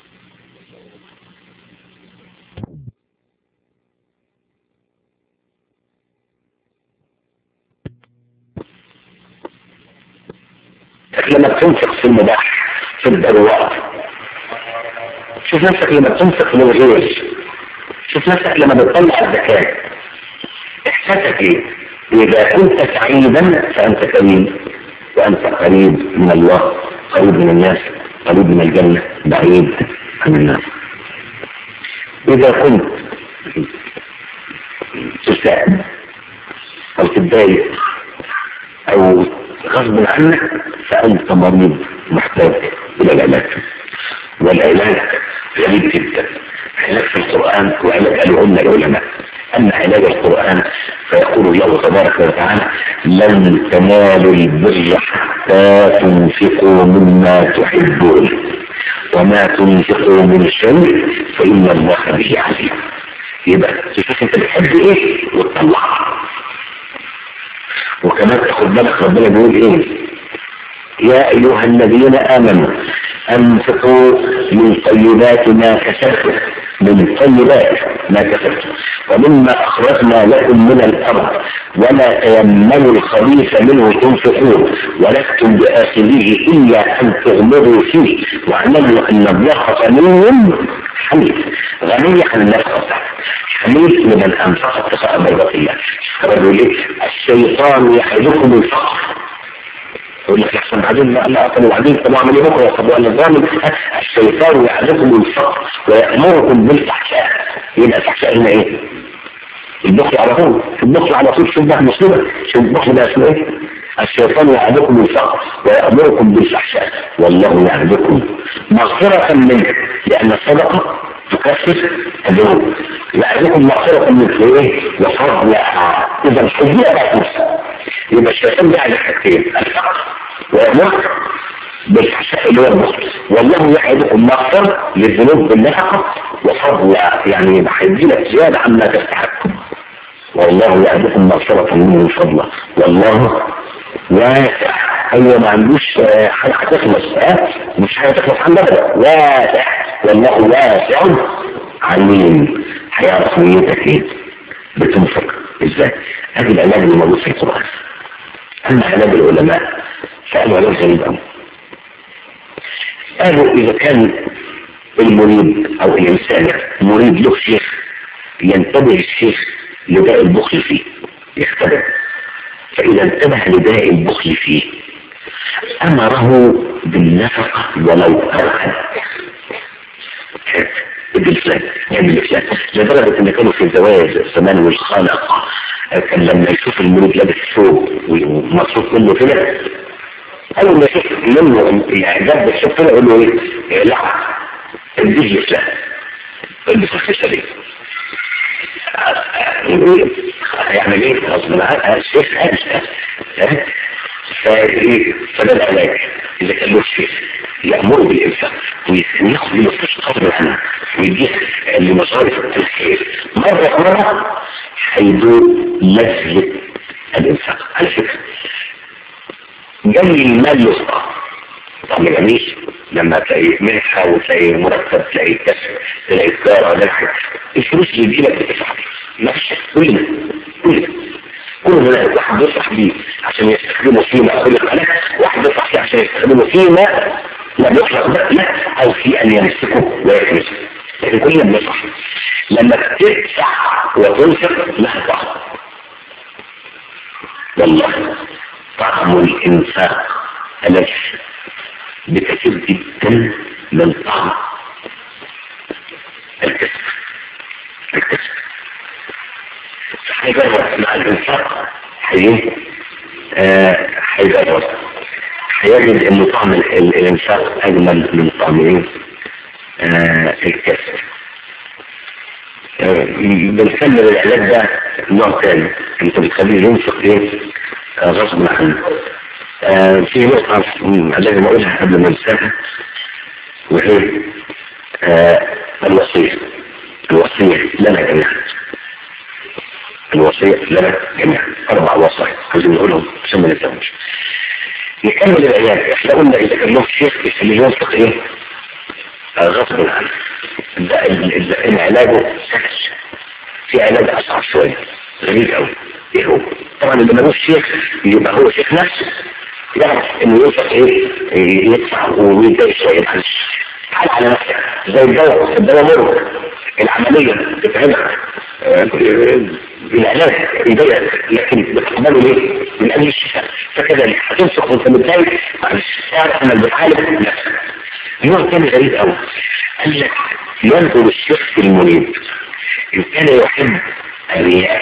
Speaker 1: لما تنفق في المباح في الضرورات شوف نفسك لما تنفق للغير شوف نفسك لما بتطلع الزكاة احساسك ايه اذا كنت سعيدا فانت كريم وانت قريب من الله قريب من الناس قريب من الجنة بعيد عن الناس اذا كنت تساعد او تتضايق او غصب عنك فانت مريض محتاج الى العلاج والعلاج غريب جدا علاج في القرآن وعلاج قالوا العلماء أما علاج القرآن فيقول الله تبارك وتعالى لن تنالوا البر حتى تنفقوا مما تحبون وما تنفقوا من شيء فإن الله به عليم يبقى تشوف انت بتحب ايه وتطلعها وكمان تاخد بالك ربنا بيقول ايه يا ايها الذين امنوا انفقوا من طيبات ما كسبتم من طيبات ما كسبتم ومما اخرجنا لكم من الارض ولا تيمموا الخبيث منه تنفقون ولستم باخذه الا ان تغمروا فيه واعلموا ان الله غني حميد غني عن النفقه حميد لمن انفق اتقاء مرضات الله رجل الشيطان يعدكم الفقر يقول لك يحسن بعدين لا لا طب وبعدين طب اعمل ايه بكره طب وانا ظالم الشيطان يعدكم الفقر ويامركم بالفحشاء يبقى الفحشاء هنا ايه؟ البخل على طول البخل على طول شوف بقى مصيبه شوف البخل ده اسمه ايه؟ الشيطان يعدكم الفقر ويأمركم بالفحشاء والله يعدكم مغفرة منه لأن الصدقة تكفر الذنوب يعرفكم مغفرة من ايه وفضل اذا الحجية بقى نفسها يبقى الشيطان ده على حاجتين الفقر والمهر بالفحشاء اللي هو البخل والله يعدكم مغفرة للذنوب بالنفقة وفضل يعني هيديلك زيادة عما تستحق والله يعدكم مغفرة منه فضلا والله واسع هو ما عندوش حاجة هتخلص ها مش حاجة تخلص عنه ابدا واسع والله واسع عليم هيعرف نيتك ايه بتنفق ازاي ادي العلاج اللي موجود في القرآن اما علاج العلماء سألوا علاج غريب قوي قالوا اذا كان المريد او الانسان مريد له شيخ ينتبه الشيخ لداء البخل فيه يختبر فإذا انتبه لداء البخل فيه أمره بالنفقة ولو أوعد بالفلان يعني بالفلان لدرجة ان كانوا في الزواج زمان والخالق كان لما يشوف المولود لابس ثوب ومصروف منه كده اول ما يشوف منه الاعجاب بالشوف كده يقول له ايه لا اديه لفلان البس الخشة دي يعمل ايه غصب عنها الشيخ فده العلاج اذا كان له شيخ يأمر بالإنفاق وياخد من الفلوس قدر عنها ويديها لمصارف الخير مرة مرة هيدور لذة الإنفاق على فكرة جاي المال يسقى طب جميل لما تلاقي منحة وتلاقي مرتب تلاقي كسر تلاقي تجارة ولا حاجة الفلوس اللي بيجيلك بتدفع نفس كل ده كل ده كل ده واحد يفرح بيه عشان يستخدمه فيما أقول لك أنا واحد يفرح بيه عشان يستخدمه فيما لم يخلق لا أو في أن يمسكه ويكنسه لكن كلنا بنفرح لما تدفع وتنفق لها طعم والله طعم الإنفاق ألف بكثير جدا من طعم الكسب الكسب هيجرب مع الانفاق هي هيجرب هيجد ان طعم الانفاق اجمل من طعم ايه الكسب بنكمل العلاج ده نوع تاني انت بتخليه ينفق ايه غصب عنه آه في نقطة لازم أقولها قبل ما انساها وهي آه الوصية الوصية لنا جميعا الوصية لنا جميعا أربع وصايا عايزين نقولهم عشان ما ننساهمش نكمل العلاج احنا قلنا إذا كان له شيخ يخليه ينفق إيه آه غصب عنه ده العلاج سهل في علاج أصعب شوية غريب قوي ايه هو طبعا اللي ملوش شيخ يبقى هو شيخ نفسه يعرف انه يوصل ايه يدفع ويتضايق شويه معلش تعال على نفسك زي الدواء الدواء مر العمليه بتتعبك العلاج يضايقك لكن بتقبله ليه؟ من اجل الشفاء فكذا هتنفق وانت متضايق معلش اعرف انك بتعالج نفسك نوع تاني غريب قوي قال لك ينظر الشخص المريد ان كان يحب الرياء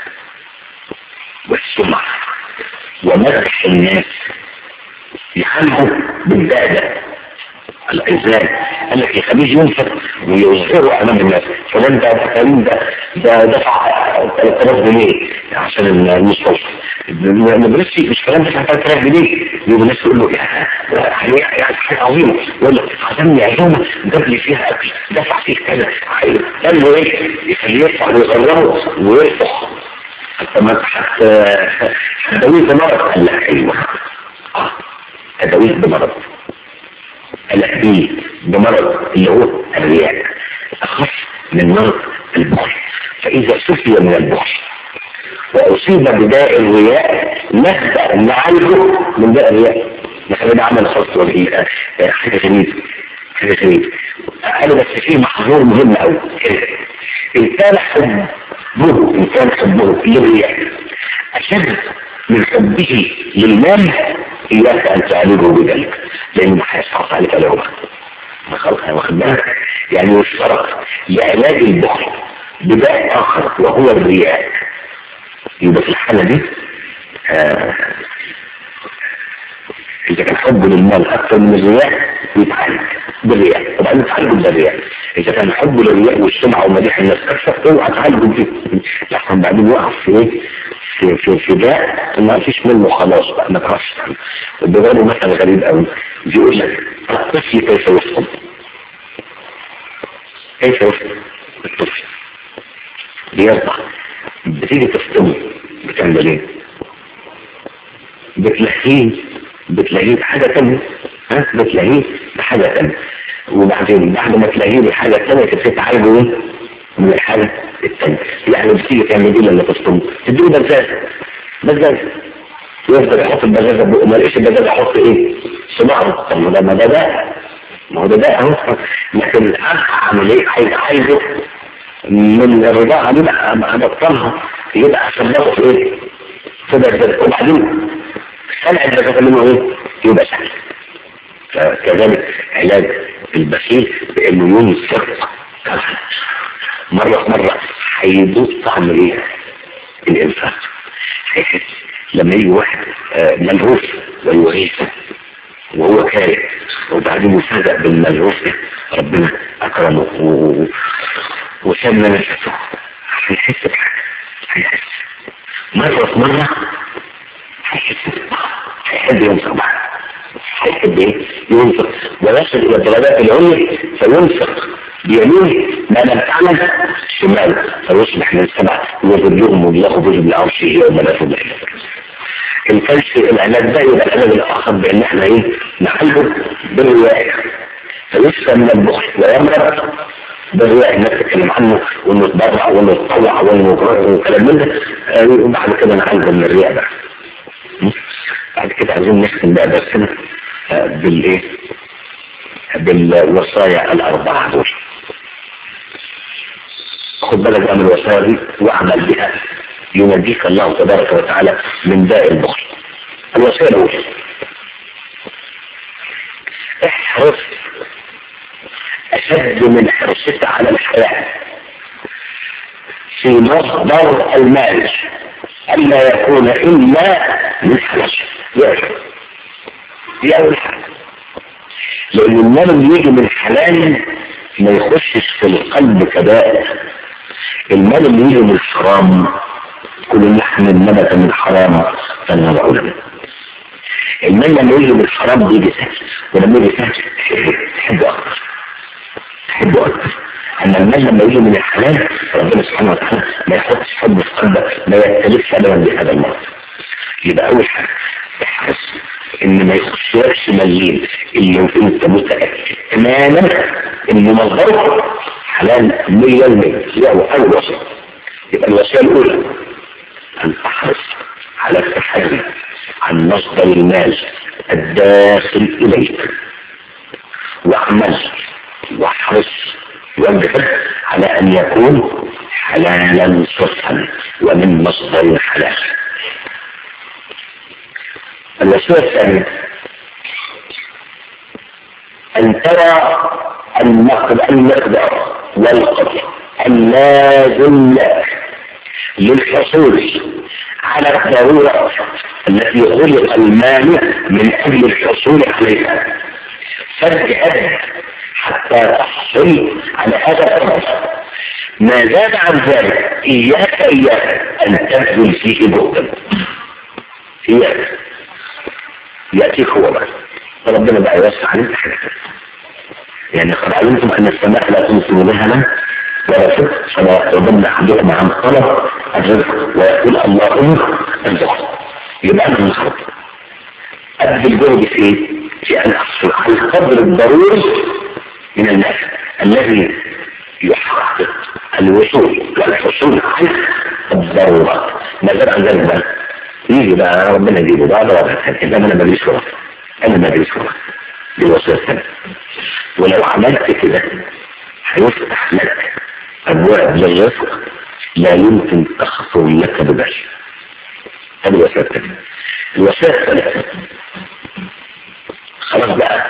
Speaker 1: والسمعه ومدح الناس يحلوا بالدادة الإنسان قال لك يخليه ينفق ويظهره أمام الناس فلان ده ده كريم ده ده دفع 3000 جنيه عشان المستوصف المدرسي مش كلام دفع 3000 جنيه يقول الناس يقول له يعني حاجة عظيمة يقول لك عزمني عزومة جاب لي فيها أكل دفع فيه كذا قال له إيه يخليه يدفع ويغرره ويرفق حتى حتى أدوية بمرض قال لك أيوة أدوية بمرض الأدوية بمرض اللي هو الرياء أخف من مرض البخل فإذا سفي من البخل وأصيب بداء الرياء نبدأ نعالجه من داء الرياء نحن ده عمل خاص ولا حاجة غريبة حاجة غريبة أنا بس فيه محظور مهم أوي إن كان حبه إن كان حبه للرياء أشد من حبه للمال إياك أن تعالجه بذلك لأنه هيسقط عليك العمر واخد بالك يعني يشترط لعلاج البخل بداء آخر وهو الرياء يبقى في الحالة دي آه إذا كان حبه للمال أكثر من الرياء يتعالج بالرياء وبعدين تعالجوا بالرياء اذا كان حب للرياء والسمعه ومديح الناس اكثر اوعى تعالجوا بيه لحسن بعدين يقع في ايه في في في داء ما فيش منه خلاص بقى ما تعرفش تعمل وبيقولوا مثلا غريب قوي بيقول لك الطفل كيف يفهم كيف يفهم الطفل بيرضع بتيجي تفطمه بتعمل ايه بتلهيه بتلاقيه بحاجة تانية ها بتلاقيه بحاجة تانية وبعدين بعد ما تلاقيه بحاجة تانية تبتدي تعالجه ايه من الحاجة التانية يعني بتيجي تعمل ايه لما تصطم تديله بزازة بزازة يفضل يحط البزازة بقه ما لقيش البزازة يحط ايه صباعه طب ما ده ما ده ده ما هو ده ده اهو لكن الأخ عمل ايه عايز عايزه من الرضاعة دي بقى ابطلها يبقى سببه في ايه في بزازة وبعدين سمع البزازة منه ايه يبقى سهل فكذلك علاج البخيل بانه ينفق كفن مرة مرة هيدوق طعم ايه الانفاق هيحس لما يجي واحد آه، ملهوف ويغيث وهو كاره وبعدين يفاجأ بالملهوف ده ربنا اكرمه و- وسمى نفسه هيحس بحاجة هيحس مرة في مرة هيحس هيحب ينفق بقى هيحب ايه ينفق ويصل الى الدرجات العليا فينفق بيمينه ما لم تعمل شمال فيصبح من سبع ويذلهم وياخذ بالعرش يوم لا تضل الفلس العلاج ده يبقى العلاج الاخر بان احنا ايه نعالجه بالروايه فيشفى من البخل ويمرض بالروايه الناس تتكلم عنه وانه يتبرع وانه يتطوع وانه يكره وكلام من ده آه، وبعد كده نعالجه من الرياء بقى بعد كده عايزين نختم بقى درسنا آه، بالايه بالوصايا الاربعه دول خد بالك بقى من الوصايا دي واعمل بها ينجيك الله تبارك وتعالى من داء البخل الوصيه الاولى احرص اشد من حرصك على الحياه في مصدر المال الا يكون الا من حلال يعني دي اول حاجه لان المال اللي يجي من حلال ما يخشش في القلب كداء المال اللي يجي من حرام كل لحم نبت من حرام فالنار أولى المال لما يجي من حرام بيجي سهل ولما يجي سهل تحبه تحبه أكتر تحبه أكتر أما المال لما يجي من الحلال ربنا سبحانه وتعالى ما يحطش حب في قلبك ما يختلفش أبدا بهذا المرض يبقى أول حاجة احرص إن ما يخشيكش مليين اللي أنت متأكد تماما إن مصدره حلال 100% هو أول وصية يبقى الوصية الأولى أن تحرص على التحري عن مصدر المال الداخل إليك واعمل واحرص واجهد على أن يكون حلالا صرفا ومن مصدر حلال الوصية الثانية أن ترى المقدر المقدر والقدر اللازم لك للحصول على الضرورة التي خلق المال من أجل الحصول عليها فاجهد حتى تحصل على هذا القدر ما زاد عن ذلك إياك إياك أن تبذل فيه بغضا إياك يأتيك هو بقى فربنا بقى يوسع عليك حاجة يعني قد علمتم أن السماء لا تمطر بها لا ولا شك فلا يقربن أحدكم عن طلب الرزق ويقول اللهم ارزقه يبقى أنا الخط أبذل جهدي في إيه؟ في أن أحصل على القدر الضروري من الناس الذي يحقق الوصول والحصول على الضرورات ما زال عن ذلك بقى يجي بقى ربنا يجيبه بقى ده وضع ثاني إنما أنا ماليش وقت أنا ماليش وقت دي الوصية الثانية ولو عملت كده هيفتح لك أبواب للرزق لا يمكن تخطر لك ببال هذه الوصية الثانية الوصية الثالثة خلاص بقى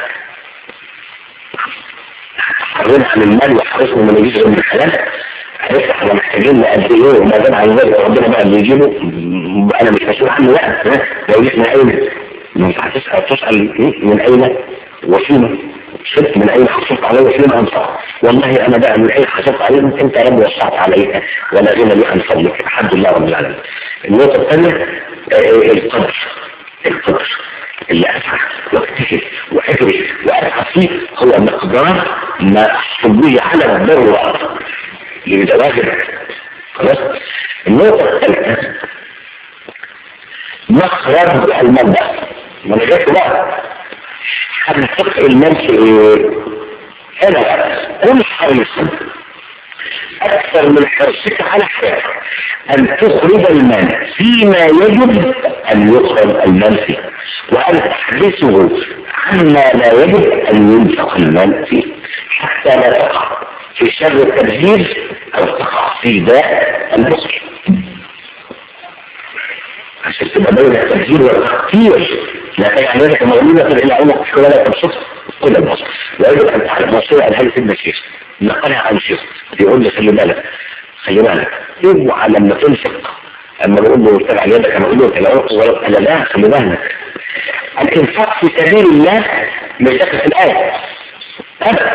Speaker 1: حرمنا عن المال وحرصنا من يجيب من الحلال عرفت احنا محتاجين قد ايه وما دام عن ذلك ربنا بقى اللي يجيبه انا مش مسؤول عنه لا لو جيت من اين ما ينفع تسال تسال من اين وفيما شفت من اين حصلت عليه فيما انفق والله انا بقى من اين حصلت عليه انت يا رب وسعت عليها ولا غنى لي عن فضلك الحمد لله رب العالمين النقطه الثانيه القدر القدر اللي اسعى واجتهد واجري واسعى فيه هو مقدار ما احصل به على الضروره لزواج خلاص النقطه الثالثه مخرج المبدا ما انا جاي بقى هنحط المال في ايه؟ هنا كن حريصا اكثر من حرصك على حياتك ان تخرج المال فيما يجب ان يخرج المال فيه وان تحبسه عما لا يجب ان ينفق المال فيه حتى لا تقع في شر التبذير او تقع في داء البخل عشان تبقى بين التبذير والتقتير لا يعني ذلك مغلوبة إلى عنق ولا تبسط كل البسط ويجب أن تعلم وصية عن هذا سيدنا الشيخ نقلها عن الشيخ بيقول لي خلي بالك خلي بالك اوعى لما تنفق اما بقول له ارتفع يدك انا بقول له انت لا ولا قال لا خلي بالك الانفاق في سبيل الله مش داخل في الايه ابدا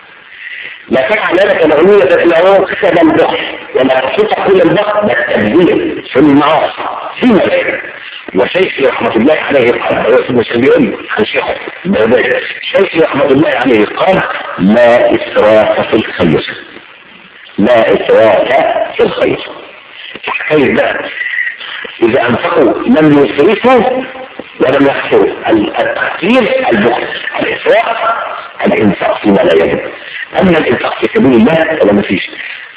Speaker 1: لا تجعل لك مغنية إلى عنق كسب البخل ولا تسوق كل البخل بالتبذير في المعاصي فيما يجب وشيخي رحمة الله عليه قال هو ابن سبيل عن شيخه شيخي رحمة الله عليه قال لا إسراف في الخير لا إسراف في الخير حكاية بقى إذا أنفقوا لم يسرفوا ولم يحصوا التقدير البخل الإسراف الإنفاق فيما لا يجب أما الإنفاق في سبيل الله فلا ما فيش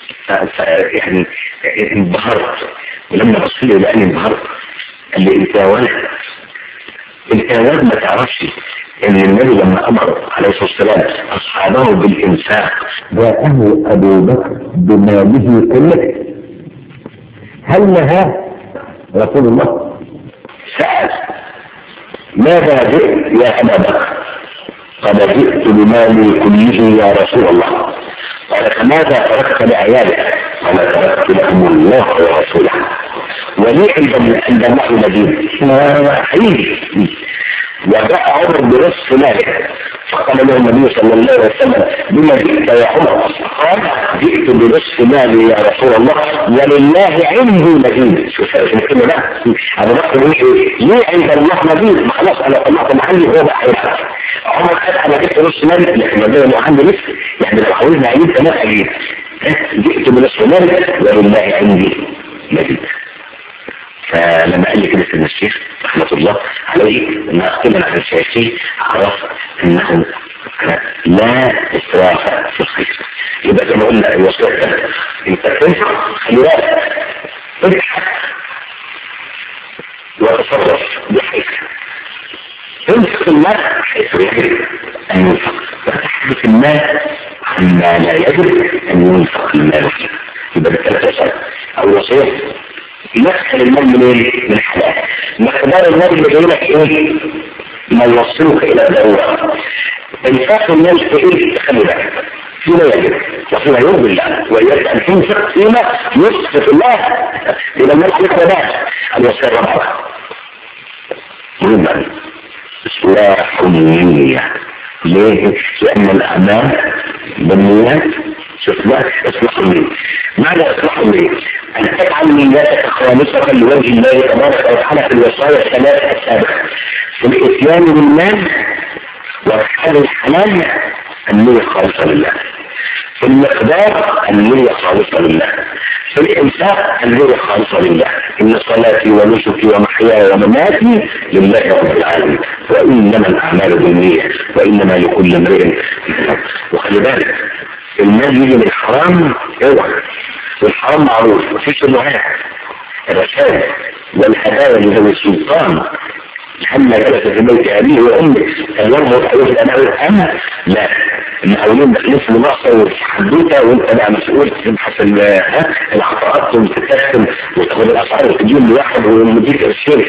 Speaker 1: يعني انبهرت ولما بص لي لأني انبهرت قال لي انت يا ولد انت يا ولد ما تعرفش ان النبي لما امر عليه الصلاه والسلام اصحابه بالانفاق
Speaker 2: جاءه ابو بكر بماله كله هل نهى رسول الله
Speaker 1: سأل ماذا جئت يا ابا بكر قال جئت بمالي كله يا رسول الله قال فماذا تركت لعيالك قال تركت لهم الله ورسوله ولي عند عند الله مدين حقيقي وجاء عمر برص ماله فقال له النبي صلى الله عليه وسلم بما جئت يا عمر قال جئت برص مالي يا رسول الله ولله عندي مدين شوف الكلمه ده ابو بكر بيقول ليه عند الله مدين ما خلاص انا طلعت محلي هو بقى هيبقى عمر قال انا جبت نص مالي لكن ربنا عندي نصف يعني لو حاولنا عيد كمان اجيب جئت بنصف مالي ولله عندي مدين فلما قال لي كده سيدنا الشيخ رحمة الله عليه ان اختبر على الشيخي عرف انه لا اسراف في الخير يبقى زي ما قلنا الوصية انت تنفع خلي بالك اضحك وتصرف بحيث تنفق المال حيث يجب ان ينفق وتحدث المال عما لا يجب ان ينفق المال فيه يبقى بالثلاثة سنة او الوصية يدخل المال منين؟ من الحلال مقدار المال اللي جاي لك ايه؟ ما يوصلك الى الضروره انفاق المال في ايه؟ خلي بالك فيما يجب وفيما يرضي الله ويجب ان تنفق فيما يسقط الله الى المال عليك وباء الوصيه الرابعه مهمه اصلاح النيه ليه؟ لان الاعمال بالنيات شوف بقى اصلاح النيه معنى اصلاح النيه أن تجعل نيتك خالصة لوجه الله تبارك وتعالى في الوصايا الثلاث السابقة في الإتيان بالمال وإرحال الحلال النية خالصة لله في المقدار النية خالصة لله في الإنفاق النية خالصة لله إن صلاتي ونسكي ومحياي ومماتي لله رب العالمين وإنما الأعمال بالنية وإنما لكل امرئ وخلي بالك المال يجي من الحرام اوعى والحرام معروف مفيش شبهات الرسائل والهدايا لذوي السلطان لما جلس في بيت ابيه وامه هل يربط عليه الاباء والام؟ لا المقاولين داخلين في مناقصه وحدوته وانت بقى مسؤول تبحث العطاءات وتتقسم وتاخد الاسعار وتجيب لواحد ومديك الشيخ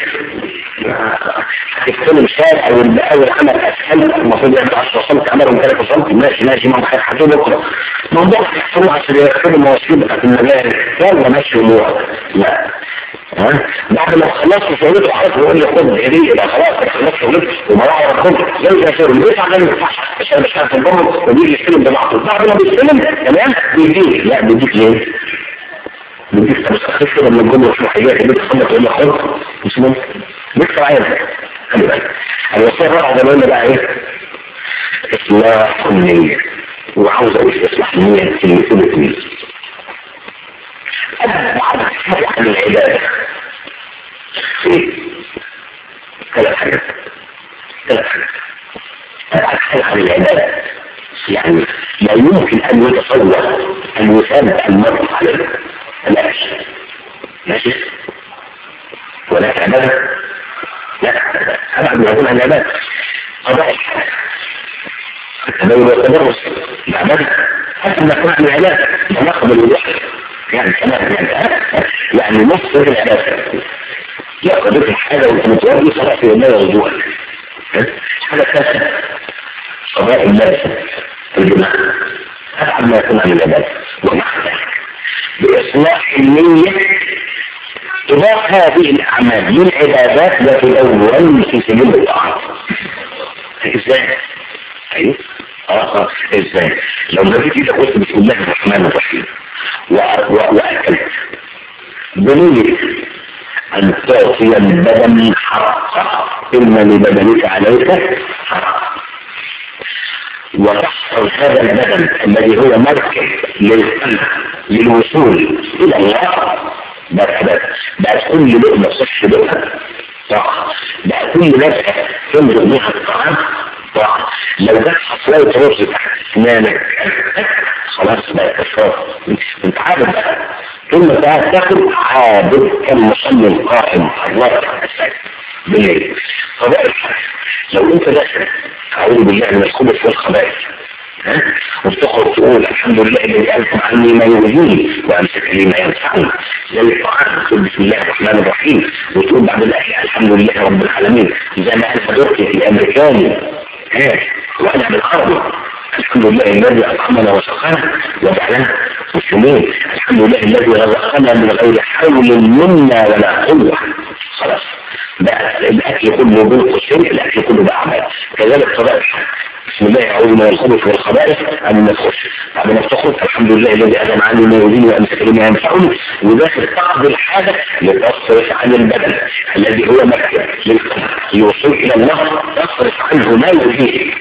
Speaker 1: هتستلم شارع والبقاوي عمل اسهل المفروض يعمل 10 سم عملهم 3 سم ماشي ماشي ما هيحطوه بكره موضوع يحصلوا عشان ياخدوا المواصيل بتاعت المجال يلا ماشي امورك لا ها بعد ما خلصت شغلته خلاص بيقول لي خد هديه ده خلاص انا خلصت شغلتي ومروح ربنا زي ما شغل بيسعى ما ينفعش عشان مش عارف الضمن وبيجي يستلم بضاعته بعد ما بيستلم تمام بيديك لا بيديك ليه؟ بيديك طب خف كده من الجمله شو حاجات اللي بتخلص تقول له خد مش ممكن بيكسر عينك خلي بالك الوصيه الرابعه زي ما قلنا بقى ايه؟ اصلاح النيه وعاوز اقول اصلاح النيه كلمتين اثنين أبعد حاجة عن العبادة في ثلاث حاجات ثلاث حاجات أبعد حاجة عن العبادة يعني لا يمكن أن يتصور أن يثاب المرء عليه ماشي ماشي ولا عبادة لا أبعد ما يكون عن العبادة قضاء الحاجة التدين والتدرس العبادة حتى ما يكون عن العبادة نقبل الوضوح يعني كمان يعني يعني نص العبادة يأخذ الحاجة وانت متوضي صلاة في الله وضوءك حاجة ثالثة قضاء الناس الجماعة أبعد ما يكون عن العبادة ومع ذلك بإصلاح النية تضاف هذه الأعمال للعبادات وتدون في سبيل الطاعات ازاي؟ ايوه اه اه ازاي؟ لو بديت ايدك قلت بسم الله الرحمن الرحيم وأكلت بنية أن تعطي البدن حقه إن لبدنك عليك حق وتحصل هذا البدن الذي هو مركز للقلب للوصول إلى الله بقى بقى كل لقمة صح لقمة صح بقى كل نفسة تنزل بها الطعام صح لو جت حصلت رز تحت اسنانك خلاص بقى كفار انت عارف بقى ثم بقى تاخد عابد كالمصلي القائم الراكع الساجد بالليل قضاء لو انت داخل اعوذ بالله من الخبث والخبائث ها وتخرج تقول الحمد لله الذي ألف عني ما يؤذيني وأمسك لي ما ينفعني زي القرآن تقول بسم الله الرحمن الرحيم وتقول بعد الآية الحمد لله رب العالمين زي ما قال حضرتك الأمريكاني ها وأنا بالعربي الحمد لله الذي أطعمنا وسقانا وجعلنا مسلمين الحمد لله الذي رزقنا من غير حول منا ولا قوة خلاص بقى الأكل كله بين قوسين الأكل كله بقى عمل كذلك قضاء الحق بسم الله يعوذ من الخبث والخبائث قبل ما تخش بعد ما تخرج الحمد لله الذي أذن عني ما يؤذيني وأمسك لي ما ينفعني وداخل تقضي الحاجة لتصرف عن البدن الذي هو مركز للقلب يوصل إلى الله تصرف عنه ما يؤذيه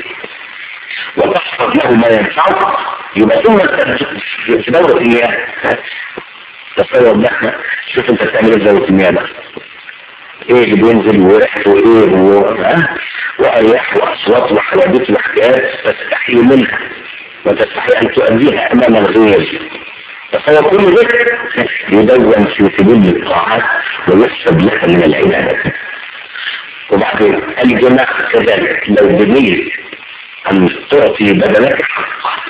Speaker 1: وتحفظ له ما ينفعه يبقى ثم في دورة المياه تصور ده شوف انت بتعمل ايه دورة المياه ده ايه اللي بينزل وريحته ايه و... ها وارياح واصوات وحوادث وحكايات تستحي منها وتستحي ان تؤديها امام الغير تصور كل ذكر يدون في سبيل الطاعات ويحسب لك من العبادات وبعدين الجماعة كذلك لو بنيت أن تعطي بدنك حقها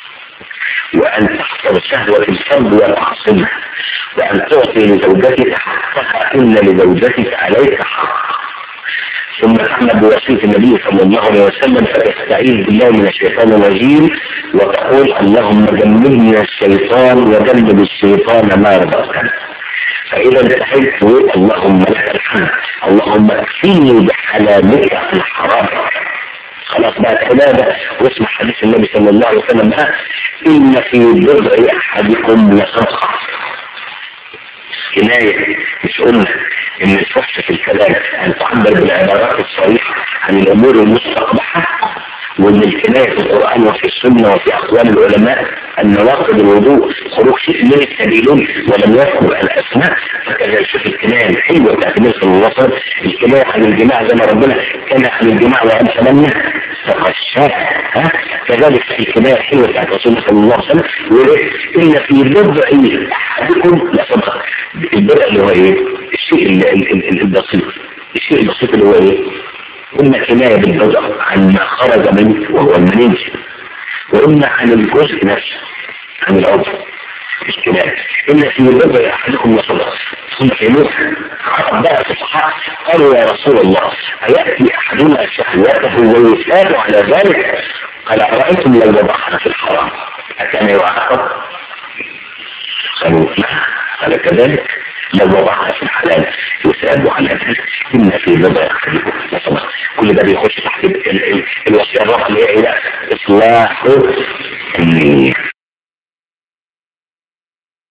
Speaker 1: وأن تحصل شهوة الفرد وتعصمها وأن تعطي لزوجتك حقها إن لزوجتك عليك حق ثم تعمل بوصية النبي صلى الله عليه وسلم فتستعيذ بالله من الشيطان الرجيم وتقول اللهم جنبني الشيطان وجنب الشيطان ما رزقتنا فإذا انتهيت اللهم لك الحمد اللهم اكفيني بحلالك عن حرامك خلاص بقى عبادة واسمع حديث النبي صلى الله عليه وسلم بقى إن في بضع أحدكم لصدقة كناية مش قلنا إن الفحش في الكلام أن تعبر بالعبارات الصريحة عن الأمور المستقبحة وان الكناية في القرآن وفي السنة وفي أقوال العلماء أن نواقض الوضوء خروج شيء من السبيلين ولم يذكر الأسماء فكذا شوف الكناية الحلوة بتاعت النبي صلى الله عليه وسلم الكناية عن الجماع زي ما ربنا كان عن الجماع وأن تمنى فخشاها ها كذلك في الكناية الحلوة بتاعت رسول الله صلى الله عليه وسلم يقول إن في بضع أحدكم لصدقة البضع اللي هو إيه؟ الشيء البسيط الشيء البسيط اللي هو إيه؟ إما كناية بالبدع عن ما خرج منه وهو المنيج وإما عن الجزء نفسه عن العضو الكناية إن في البدع أحدكم لصدق ثم في نوح عرب بقى في الصحابة قالوا يا رسول الله أيأتي أحدنا شهوته ويسال على ذلك قال أرأيتم لو وضعنا في الحرام أكان يعاقب قالوا لا قال كذلك لو وضعها في الحلال يسأل عن ذلك إن في بضع أحدكم مثلا كل ده بيخش تحت ال- ال- الوصية الرابعة اللي هي إيه بقى؟ إصلاح النية